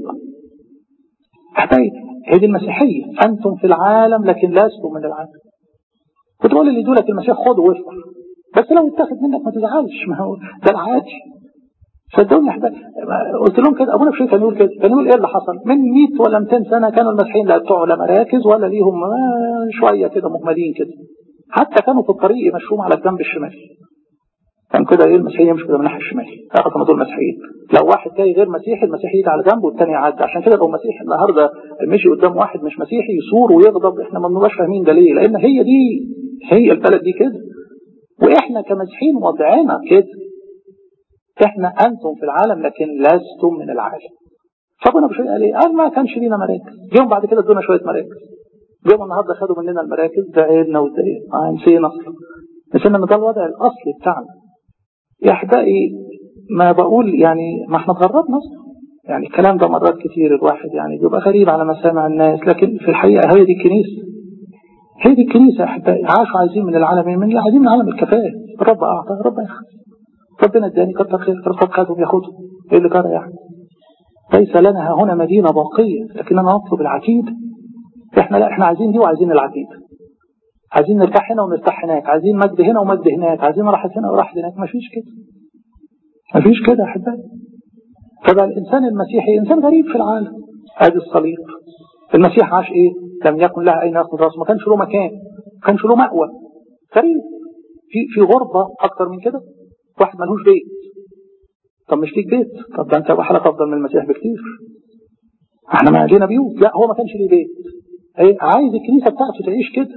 A: أحبائي هي دي المسيحية أنتم في العالم لكن لستم من العالم كنت بقول اللي يدولك المسيح خده وافرح بس لو اتاخد منك ما تزعلش ما هو ده العادي صدقوني يا احبائي قلت لهم كده ابونا بشير كان يقول كده كان يقول ايه اللي حصل من 100 ولا 200 سنه كانوا المسيحيين لا بتوع لا مراكز ولا ليهم شويه كده مهملين كده حتى كانوا في الطريق يمشوهم على الجنب الشمالي كان كده ايه المسيحيين يمشوا كده من الناحيه الشماليه تعرف ان دول مسيحيين لو واحد جاي غير مسيحي المسيحي يجي على جنبه والثاني يعدي عشان كده لو مسيحي النهارده مشي قدام واحد مش مسيحي يثور ويغضب احنا ما بنبقاش فاهمين ده ليه لان هي دي هي البلد دي كده واحنا كمسيحيين وضعنا كده احنا انتم في العالم لكن لستم من العالم فابونا بشوي قال ايه قال ما كانش لينا مراكز جيهم بعد كده ادونا شويه مراكز جيهم النهارده خدوا مننا المراكز ده عيدنا واتضايقنا آه نسينا اصلا نسينا ان ده الوضع الاصلي بتاعنا يا احبائي ما بقول يعني ما احنا اتغربنا اصلا يعني الكلام ده مرات كتير الواحد يعني بيبقى غريب على مسامع الناس لكن في الحقيقه هي دي الكنيسه هي دي الكنيسه يا احبائي عاشوا عايزين من العالم من عايزين من عالم الكفايه الرب اعطى الرب ياخذ ربنا اداني كتر خير ربنا خدهم ياخدهم ايه اللي جرى يعني ليس لنا هنا مدينة باقية لكننا نطلب العتيد احنا لا احنا عايزين دي وعايزين العتيد عايزين نرتاح هنا ونرتاح هناك عايزين مجد هنا ومجد هناك عايزين راحة هنا وراحة هناك مفيش كده مفيش كده يا احبائي فبقى الانسان المسيحي انسان غريب في العالم ادي الصليب المسيح عاش ايه لم يكن له اين ياخذ راسه ما كانش له مكان ما كانش له مأوى غريب في في غربة اكتر من كده واحد ملهوش بيت طب مش ليك بيت طب ده انت بحالك افضل من المسيح بكتير احنا ما لينا بيوت لا هو ما كانش ليه بيت ايه عايز الكنيسه بتاعته تعيش كده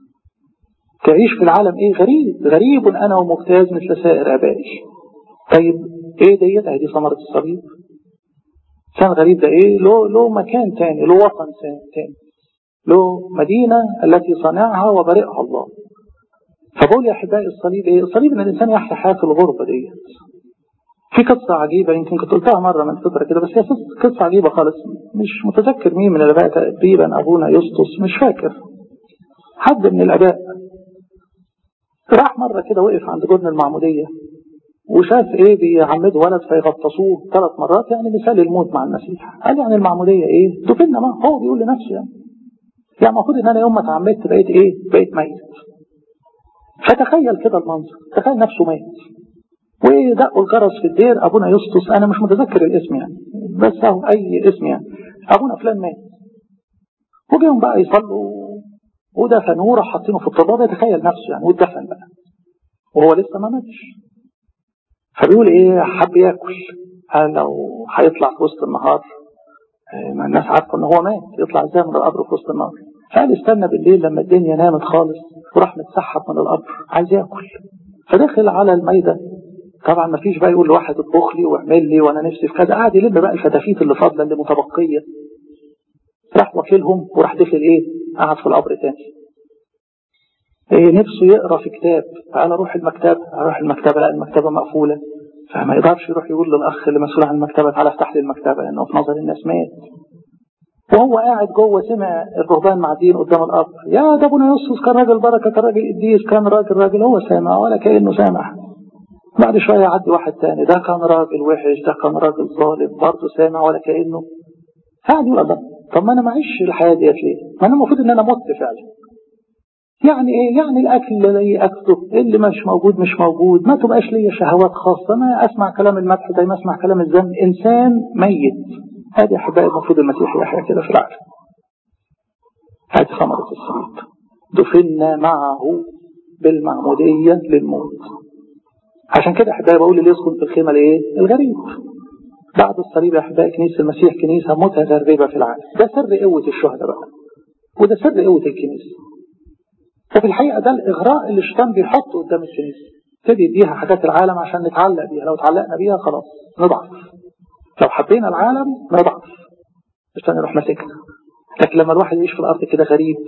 A: تعيش في العالم ايه غريب غريب انا ومجتاز مثل سائر ابائي طيب ايه ديت اهي دي ثمره الصليب كان غريب ده ايه له له مكان تاني له وطن تاني له مدينه التي صنعها وبرئها الله فبقول يا احبائي الصليب ايه الصليب ان الانسان يحيا حياه الغربه ديت في قصة عجيبة يمكن كنت قلتها مرة من فترة كده بس هي قصة عجيبة خالص مش متذكر مين من الآباء تقريبا أبونا يسطس مش فاكر حد من الآباء راح مرة كده وقف عند جبن المعمودية وشاف ايه بيعمدوا ولد فيغطسوه ثلاث مرات يعني مثال الموت مع المسيح قال يعني المعمودية ايه دفنا ما هو بيقول لنفسه يعني يعني المفروض ان انا يوم ما اتعمدت بقيت ايه بقيت ميت فتخيل كده المنظر تخيل نفسه ميت ودقوا الجرس في الدير ابونا يسطس انا مش متذكر الاسم يعني بس اهو اي اسم يعني ابونا فلان مات وجيهم بقى يصلوا ودفنوه وراح حاطينه في التراب يتخيل نفسه يعني واتدفن بقى وهو لسه ما ماتش فبيقول ايه حب ياكل قال لو هيطلع في وسط النهار ما الناس عارفه ان هو مات يطلع ازاي من القبر في وسط النهار فقال استنى بالليل لما الدنيا نامت خالص وراح متسحب من القبر عايز ياكل فدخل على الميدان طبعا ما فيش بقى يقول لواحد اطبخ لي واعمل لي وانا نفسي في كذا قاعد يلم بقى الفتافيت اللي فاضله اللي متبقيه راح واكلهم وراح دخل ايه قعد في القبر تاني إيه نفسه يقرا في كتاب تعالى اروح المكتبه اروح المكتبه لا المكتبه مقفوله فما يقدرش يروح يقول للاخ اللي مسؤول عن المكتبه تعالى افتح لي المكتبه لانه في نظر الناس مات وهو قاعد جوه سمع الرهبان معديين قدام القبر يا ده ابونا يوسف كان راجل بركه كان راجل قديس كان راجل راجل هو سامع ولا كانه سامع بعد شويه يعدي واحد تاني ده كان راجل وحش ده كان راجل ظالم برضه سامع ولا كانه قاعد يقول الله طب ما انا معيش الحياه ديت ليه؟ ما انا المفروض ان انا مت فعلا يعني ايه يعني الاكل اللي اكله اللي مش موجود مش موجود ما تبقاش ليا شهوات خاصه انا اسمع كلام المدح زي ما اسمع كلام الذم انسان ميت هذه احبائي المفروض المسيح يحيا كده في العالم هذه ثمره الصليب دفنا معه بالمعموديه للموت عشان كده احبائي بقول اللي يسكن في الخيمه الايه الغريب بعد الصليب يا احبائي كنيسه المسيح كنيسه متغربه في العالم ده سر قوه الشهداء بقى وده سر قوه الكنيسه وفي الحقيقة ده الإغراء اللي الشيطان بيحطه قدام الكنيسة تبي يديها حاجات العالم عشان نتعلق بيها لو تعلقنا بيها خلاص نضعف لو حبينا العالم نضعف الشيطان يروح ماسكنا لكن لما الواحد يعيش في الأرض كده غريب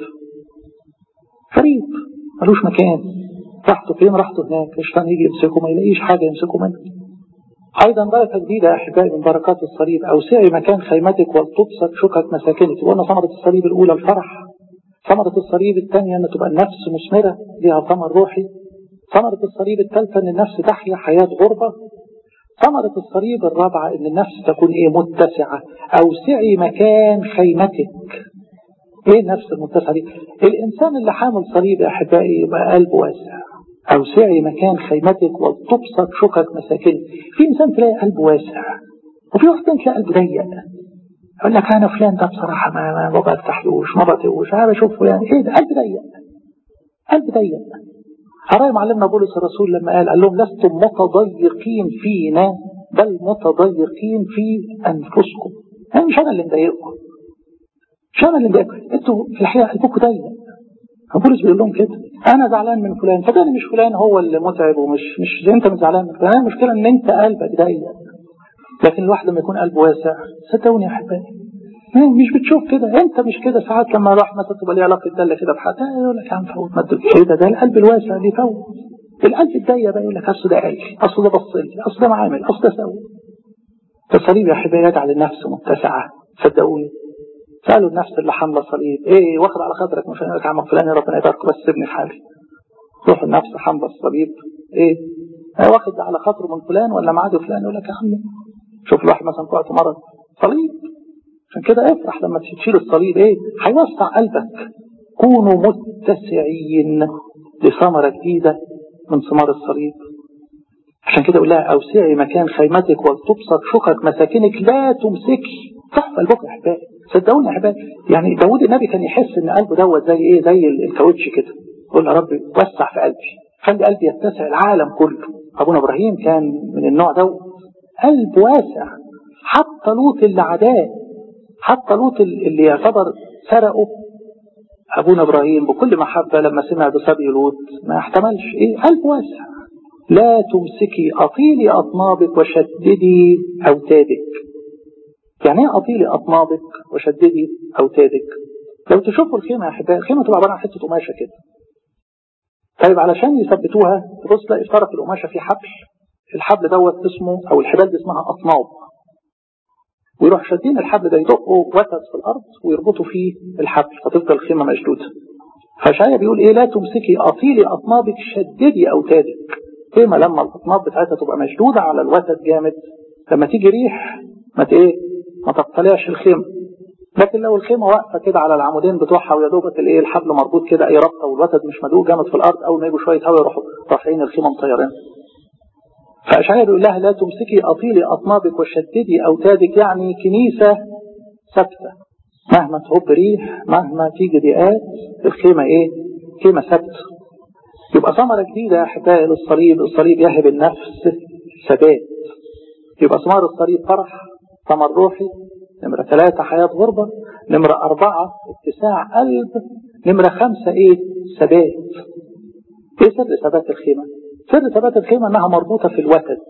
A: غريب ملوش مكان راحته فين راحته هناك الشيطان يجي يمسكه ما يلاقيش حاجة يمسكه منها أيضا بركة جديدة يا أحبائي من بركات الصليب أوسعي مكان خيمتك ولتبسط شقق مساكنك وأنا ثمرة الصليب الأولى الفرح ثمرة الصليب الثانية أن تبقى النفس مثمرة ليها ثمر روحي ثمرة الصليب الثالثة أن النفس تحيا حياة غربة ثمرة الصليب الرابعة أن النفس تكون إيه متسعة أوسعي مكان خيمتك إيه النفس المتسعة دي الإنسان اللي حامل صليب يا أحبائي يبقى قلبه واسع أوسعي مكان خيمتك وتبسط شقق مساكنك في إنسان تلاقي قلبه واسع وفي واحد تلاقي قلبه ضيق يقول لك انا فلان ده بصراحه ما ما برتاحلوش ما بطيقوش انا بشوفه يعني ايه ده قلب ضيق قلب ضيق قراي معلمنا بولس الرسول لما قال قال لهم لستم متضيقين فينا بل متضيقين في انفسكم يعني مش انا اللي مضايقكم مش انا اللي مضايقكم انتوا في الحقيقه قلبكم ضيق بولس بيقول لهم كده انا زعلان من فلان فكان مش فلان هو اللي متعب ومش مش انت مش زعلان من فلان المشكله ان انت قلبك ضيق لكن الواحد لما يكون قلبه واسع صدقوني يا احبائي مش بتشوف كده انت مش كده ساعات لما راح مثلا تبقى ليه علاقه داله كده بحد يقول لك يا عم فوت ما ايه ده ده القلب الواسع دي فوت القلب الضيق بقى يقول لك اصل ده قال اصل ده بص لي اصل ده معامل اصل ده سوي فالصليب يا احبائي يجعل النفس متسعه صدقوني سالوا النفس اللي حامله صليب ايه واخد على خاطرك مش هنقول لك عم فلان يا ربنا يبارك بس سيبني في حالي روح النفس حامله الصليب ايه واخد على خاطره من فلان ولا معاد فلان يقول لك يا عم شوف الواحد مثلا وقت مرض صليب عشان كده افرح لما تشيل الصليب ايه هيوسع قلبك كونوا متسعين لثمرة جديدة من ثمار الصليب عشان كده يقول لها اوسعي مكان خيمتك ولتبسط شقق مساكنك لا تمسكي تحفة البكر يا احبائي صدقوني يا احبائي يعني داوود النبي كان يحس ان قلبه دوت زي ايه زي الكاوتش كده يقول يا رب وسع في قلبي خلي قلبي يتسع العالم كله ابونا ابراهيم كان من النوع دوت قلب واسع حتى لوط اللي عداه حتى لوط اللي يعتبر سرقه ابونا ابراهيم بكل محبه لما سمع بسبي لوط ما احتملش ايه قلب واسع لا تمسكي اطيلي اطنابك وشددي اوتادك يعني ايه اطيلي اطنابك وشددي اوتادك لو تشوفوا الخيمه يا احبائي الخيمه تبقى عباره عن حته قماشه كده طيب علشان يثبتوها تبص تلاقي في طرف القماشه في حبل الحبل دوت اسمه او الحبال دي اسمها اطناب ويروح شادين الحبل ده يدقوا وتد في الارض ويربطوا فيه الحبل فتفضل الخيمه مشدوده فشاية بيقول ايه لا تمسكي اطيلي اطنابك شددي اوتادك خيمه لما الاطناب بتاعتها تبقى مشدوده على الوتد جامد لما تيجي ريح ما ايه ما تقتلعش الخيمه لكن لو الخيمه واقفه كده على العمودين بتوعها ويا دوبك الايه الحبل مربوط كده اي ربطه والوتد مش مدوق جامد في الارض اول ما يجوا شويه هواء يروحوا رافعين الخيمه مطيرين فأشعيا بيقول لها لا تمسكي أطيلي أطنابك وشددي أوتادك يعني كنيسة ثابتة مهما تهب ريح مهما تيجي ضيقات الخيمة إيه؟ خيمة ثابتة يبقى ثمرة جديدة يا أحبائي للصليب الصليب يهب النفس ثبات يبقى ثمار الصليب فرح ثمر روحي نمرة ثلاثة حياة غربة نمرة أربعة اتساع قلب نمرة خمسة إيه؟ ثبات إيه سر ثبات الخيمة؟ سر ثبات الخيمة انها مربوطة في الوتد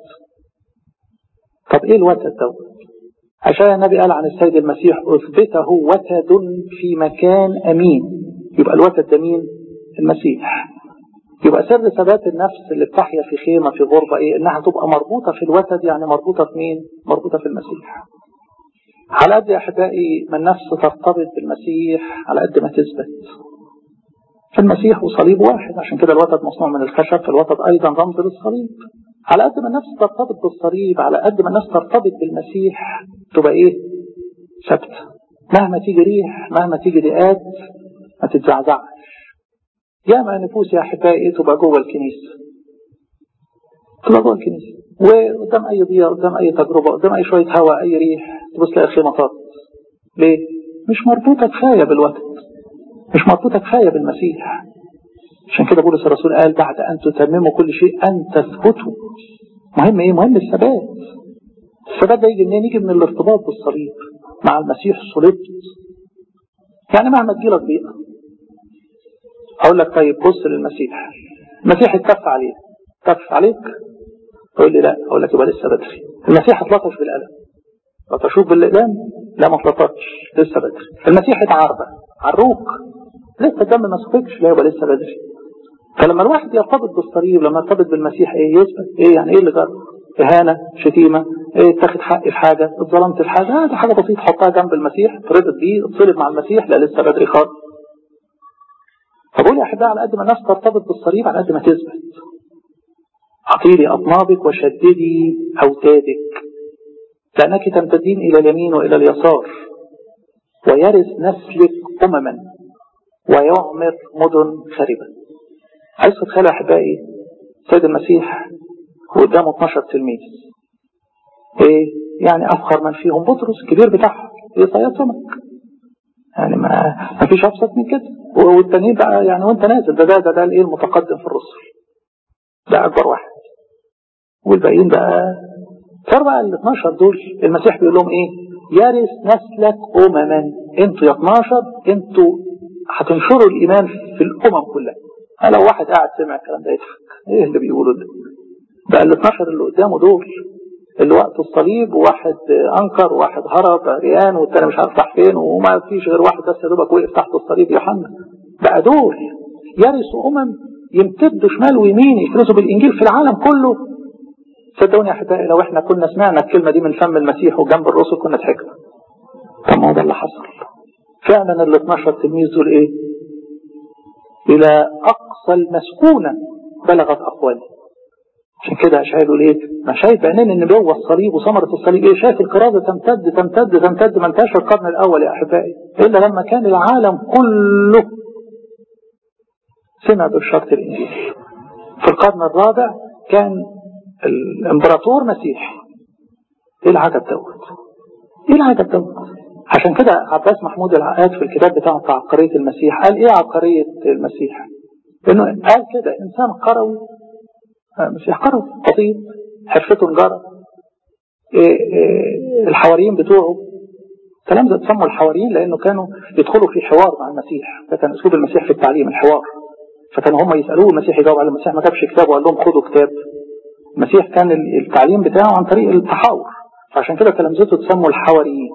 A: طب ايه الوتد دوت عشان النبي قال عن السيد المسيح اثبته وتد في مكان امين يبقى الوتد ده مين المسيح يبقى سر ثبات النفس اللي بتحيا في خيمة في غربة ايه انها تبقى مربوطة في الوتد يعني مربوطة في مين مربوطة في المسيح على قد يا احبائي ما النفس ترتبط بالمسيح على قد ما تثبت فالمسيح وصليب واحد عشان كده الوتد مصنوع من الخشب فالوتد أيضا رمز للصليب على قد ما النفس ترتبط بالصليب على قد ما النفس ترتبط بالمسيح تبقى إيه ثابتة مهما تيجي ريح مهما تيجي ضيقات ما تتزعزعش ياما نفوس يا أحبائي تبقى جوه الكنيسة تبقى جوه الكنيسة وقدام أي ضيقة قدام أي تجربة قدام أي شوية هواء أي ريح تبص تلاقي الخيمة طارت ليه؟ مش مربوطة كفاية بالوتد مش مربوطة كفاية بالمسيح عشان كده بولس الرسول قال بعد أن تتمموا كل شيء أن تثبتوا مهم إيه؟ مهم الثبات الثبات ده يجي منين؟ يجي من الارتباط بالصليب مع المسيح صلبت يعني مهما تجيلك ضيقة أقول لك طيب بص للمسيح المسيح اتكف عليه اتكف عليك تقول لي لا أقول لك يبقى لسه بدري المسيح اتلطش بالقلم لطشوك بالإقلام لا ما اتلطش لسه بدري المسيح اتعربة عروق لسه الدم ما سفكش لا يبقى لسه بدري فلما الواحد يرتبط بالصليب لما يرتبط بالمسيح ايه يثبت ايه يعني ايه اللي جرى اهانه شتيمه ايه تاخد حقي في حاجه اتظلمت في حاجه هذا حاجه بسيطه حطها جنب المسيح تربط بيه اتصلب مع المسيح لا لسه بدري خالص فبقول يا احبائي على قد ما الناس ترتبط بالصليب على قد ما تثبت اعطيلي اطنابك وشددي اوتادك لانك تمتدين الى اليمين والى اليسار ويرث نسلك امما ويعمر مدن خربة عايز تتخيل يا أحبائي سيد المسيح وقدامه 12 تلميذ ايه يعني أفخر من فيهم بطرس كبير بتاعهم ايه صياد سمك يعني ما ما فيش أبسط من كده والتانيين بقى يعني وانت نازل ده ده ده, ده الايه المتقدم في الرسل ده أكبر واحد والباقيين بقى صار بقى ال 12 دول المسيح بيقول لهم ايه يرث نسلك أمما انتوا يا 12 انتوا هتنشروا الإيمان في الأمم كلها لو واحد قاعد سمع الكلام ده يضحك ايه اللي بيقولوا ده بقى ال 12 اللي قدامه دول اللي وقت الصليب وواحد انكر وواحد هرب ريان والتاني مش عارف راح فين وما فيش غير واحد بس يا دوبك وقف تحت الصليب يوحنا بقى دول يرثوا امم يمتدوا شمال ويمين يكرزوا بالانجيل في العالم كله صدقوني يا احبائي لو احنا كنا سمعنا الكلمه دي من فم المسيح وجنب الرسل كنا ضحكنا طب ما هو ده اللي حصل فعلا ال 12 تلميذ دول ايه الى اقصى المسكونه بلغت اقوالي عشان كده اشعياء يقول ايه ما شايف بعينين النبوة الصليب وثمرة الصليب ايه شايف الكرازة تمتد تمتد تمتد ما انتهاش القرن الاول يا احبائي الا لما كان العالم كله سمع بالشرط الانجيلي في القرن الرابع كان الامبراطور مسيح ايه العجب دوت ايه العجب دوت عشان كده عباس محمود العقاد في الكتاب بتاعه بتاع عبقرية المسيح قال ايه عبقرية المسيح انه قال كده انسان قروي مسيح قروي بسيط حرفته نجارة إيه إيه الحواريين بتوعه الكلام ده تسموا الحواريين لانه كانوا يدخلوا في حوار مع المسيح ده كان اسلوب المسيح في التعليم الحوار فكانوا هم يسالوه المسيح يجاوب على المسيح ما جابش كتاب وقال لهم خدوا كتاب المسيح كان التعليم بتاعه عن طريق التحاور فعشان كده تلامذته تسموا الحواريين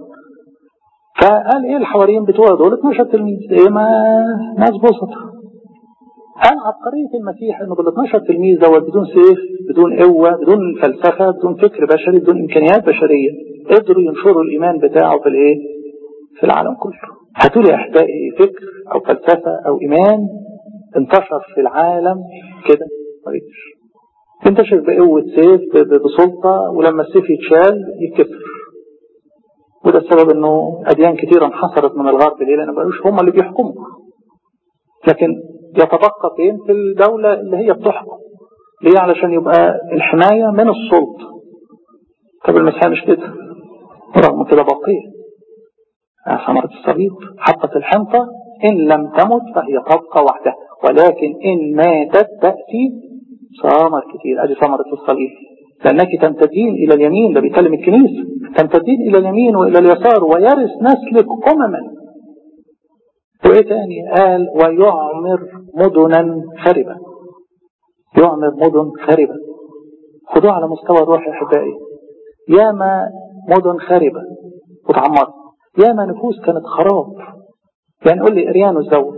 A: فقال ايه الحواريين بتوعه دول 12 تلميذ ايه ما ناس بسطة قال عبقرية المسيح انه بال 12 تلميذ دوت بدون سيف بدون قوة بدون فلسفة بدون فكر بشري بدون امكانيات بشرية قدروا ينشروا الايمان بتاعه في الايه في العالم كله هاتوا لي احبائي فكر او فلسفة او ايمان انتشر في العالم كده ما انتشر بقوة سيف بسلطة ولما السيف يتشال يتكسر وده السبب انه اديان كتيرة انحصرت من الغرب ليه لان بقوش هم اللي بيحكموا لكن يتبقى فين في الدولة اللي هي بتحكم ليه علشان يبقى الحماية من السلطة طب المسيح مش كده رغم كده باقية ثمرة الصليب حطت الحنطة إن لم تمت فهي تبقى وحدها ولكن إن ماتت تأتي ثمر كتير أدي ثمرة الصليب لأنك تمتدين إلى اليمين ده بيكلم الكنيسة تمتدين إلى اليمين وإلى اليسار ويرث نسلك أمما وإيه تاني قال ويعمر مدنا خربة يعمر مدن خربة خدوه على مستوى الروح يا أحبائي ياما مدن خربة وتعمرت ياما نفوس كانت خراب يعني قول لي اريانوس دوت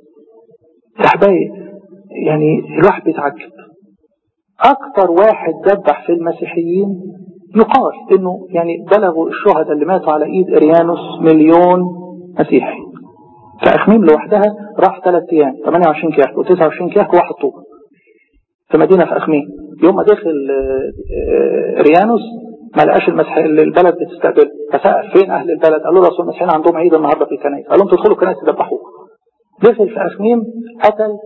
A: يا أحبائي يعني الواحد بيتعجب أكثر واحد ذبح في المسيحيين يقال إنه يعني بلغوا الشهداء اللي ماتوا على إيد إريانوس مليون مسيحي فأخميم لوحدها راح ثلاث أيام 28 كياك و29 كياك وواحد طوب في مدينة في أخميم يوم ما دخل إريانوس ما لقاش المسيح البلد بتستقبل فسأل فين أهل البلد قالوا له أصل المسيحيين عندهم عيد النهارده في الكنائس قال لهم تدخلوا الكنائس تذبحوه دخل في أخميم قتل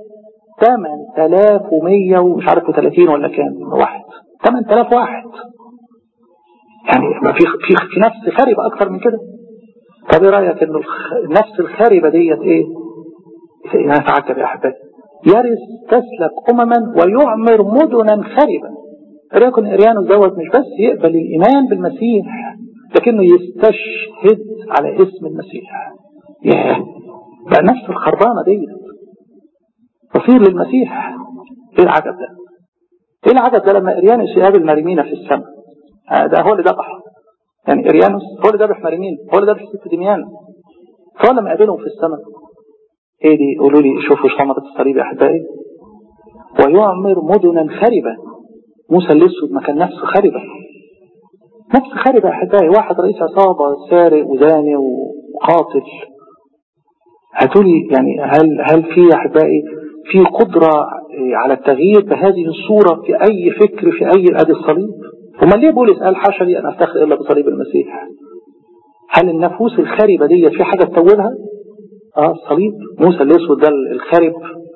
A: 8100 ومش عارف 30 ولا كام واحد 8000 واحد يعني ما في في في نفس خاربه اكثر من كده طب ايه رايك انه النفس الخاربه ديت ايه؟ انا اتعجب يا احبابي يرث تسلك امما ويعمر مدنا خربا لكن اريانوس دوت مش بس يقبل الايمان بالمسيح لكنه يستشهد على اسم المسيح ياه بقى نفس الخربانه ديت تصير للمسيح ايه العجب ده ايه العجب ده لما اريانوس يقابل مريمينا في السماء ده هو اللي ذبح يعني اريانوس هو اللي ذبح مريمين هو اللي ذبح ست دميان فهو لما يقابلهم في السماء ايه دي قولوا لي شوفوا ثمرة الصليب يا احبائي ويعمر مدنا خربة موسى الاسود ما كان نفسه خربة نفس خربة يا احبائي واحد رئيس عصابة سارق وزاني وقاتل هتقولي يعني هل هل في يا احبائي في قدرة على التغيير بهذه الصورة في أي فكر في أي أدي الصليب وما ليه بولس قال حاشا لي أن أفتخر إلا بصليب المسيح هل النفوس الخربة دي في حاجة تطولها اه الصليب موسى الأسود ده الخرب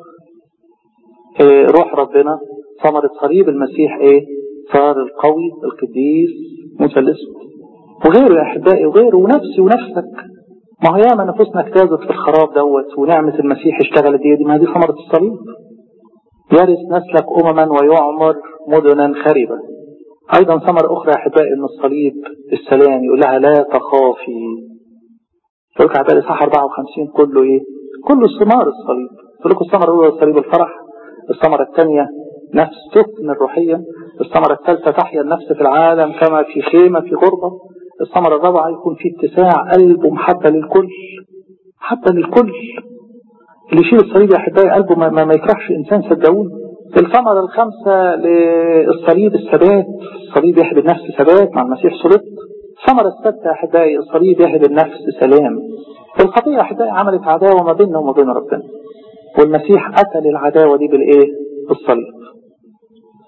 A: إيه روح ربنا ثمرة صليب المسيح ايه صار القوي القديس موسى الأسود وغيره يا أحبائي وغيره ونفسي ونفسك ما هو ياما نفوسنا اجتازت في الخراب دوت ونعمة المسيح اشتغلت دي, دي ما دي ثمرة الصليب يرث نسلك أمما ويعمر مدنا خربة أيضا ثمرة أخرى يا أحبائي من الصليب السلام يقول لها لا تخافي يقول لك أحبائي صح 54 كله إيه؟ كله ثمار الصليب يقول لكم الثمرة الأولى الصليب الفرح الثمرة الثانية نفس تثمن الروحية الثمرة الثالثة تحيا النفس في العالم كما في خيمة في غربة الثمرة الرابعة يكون في اتساع قلب ومحبة للكل محبة للكل اللي يشيل الصليب يا أحبائي قلبه ما, ما, ما يكرهش إنسان صدقوني الثمرة الخامسة للصليب الثبات الصليب يحب النفس ثبات مع المسيح صلبت الثمرة السادسة يا أحبائي الصليب يحب النفس سلام الخطية يا أحبائي عملت عداوة ما بيننا وما بين ربنا والمسيح قتل العداوة دي بالإيه؟ بالصليب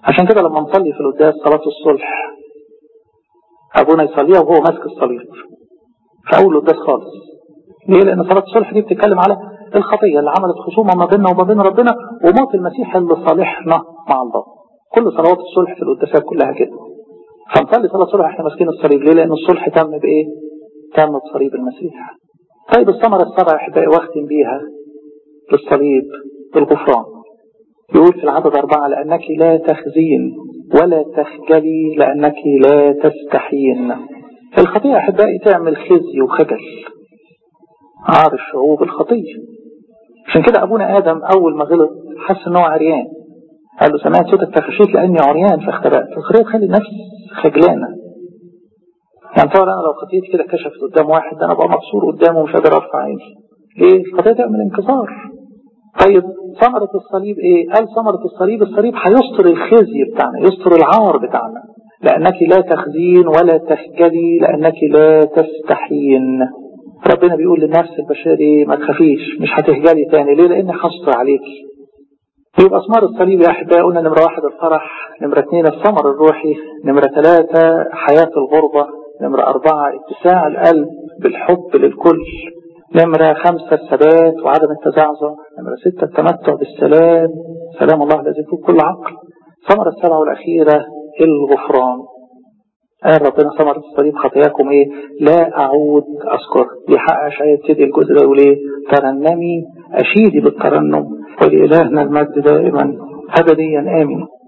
A: عشان كده لما نصلي في القداس صلاة الصلح أبونا يصليها وهو ماسك الصليب في أول القداس خالص ليه؟ لأن صلاة الصلح دي بتتكلم على الخطية اللي عملت خصومة ما بيننا وما بين ربنا وموت المسيح اللي صالحنا مع الله كل صلوات الصلح في القداسات كلها كده فنصلي صلاة الصلح احنا ماسكين الصليب ليه؟ لأن الصلح تم بإيه؟ تم بصليب المسيح طيب الثمرة السبعة أحبائي واختم بيها للصليب بالغفران يقول في العدد أربعة لأنك لا تخزين ولا تخجلي لأنك لا تستحين الخطيئة أحبائي تعمل خزي وخجل عار الشعوب الخطية عشان كده أبونا آدم أول ما غلط حس إن هو عريان قال له سمعت صوتك فخشيت لأني عريان فاختبأت الخطيئة تخلي النفس خجلانة يعني طبعا أنا لو خطيت كده كشفت قدام واحد أنا بقى مكسور قدامه ومش قادر أرفع عيني ليه؟ الخطيئة تعمل انكسار طيب ثمرة الصليب ايه قال ثمرة الصليب الصليب هيستر الخزي بتاعنا يستر العار بتاعنا لأنك لا تخزين ولا تخجلي لأنك لا تستحين ربنا بيقول للنفس البشري ما تخافيش مش هتخجلي تاني ليه لأني هستر عليكي يبقى ثمار الصليب يا أحبائي قلنا نمرة واحد الفرح نمرة اثنين الثمر الروحي نمرة ثلاثة حياة الغربة نمرة أربعة اتساع القلب بالحب للكل نمرة خمسة الثبات وعدم التزعزع نمرة ستة التمتع بالسلام سلام الله الذي فوق كل عقل ثمرة السبعة والأخيرة الغفران قال ربنا ثمرة الصليب خطاياكم ايه لا أعود أذكر يحقق أشعياء يبتدي الجزء ده يقول ايه ترنمي أشيدي بالترنم ولإلهنا المجد دائما أبديا آمين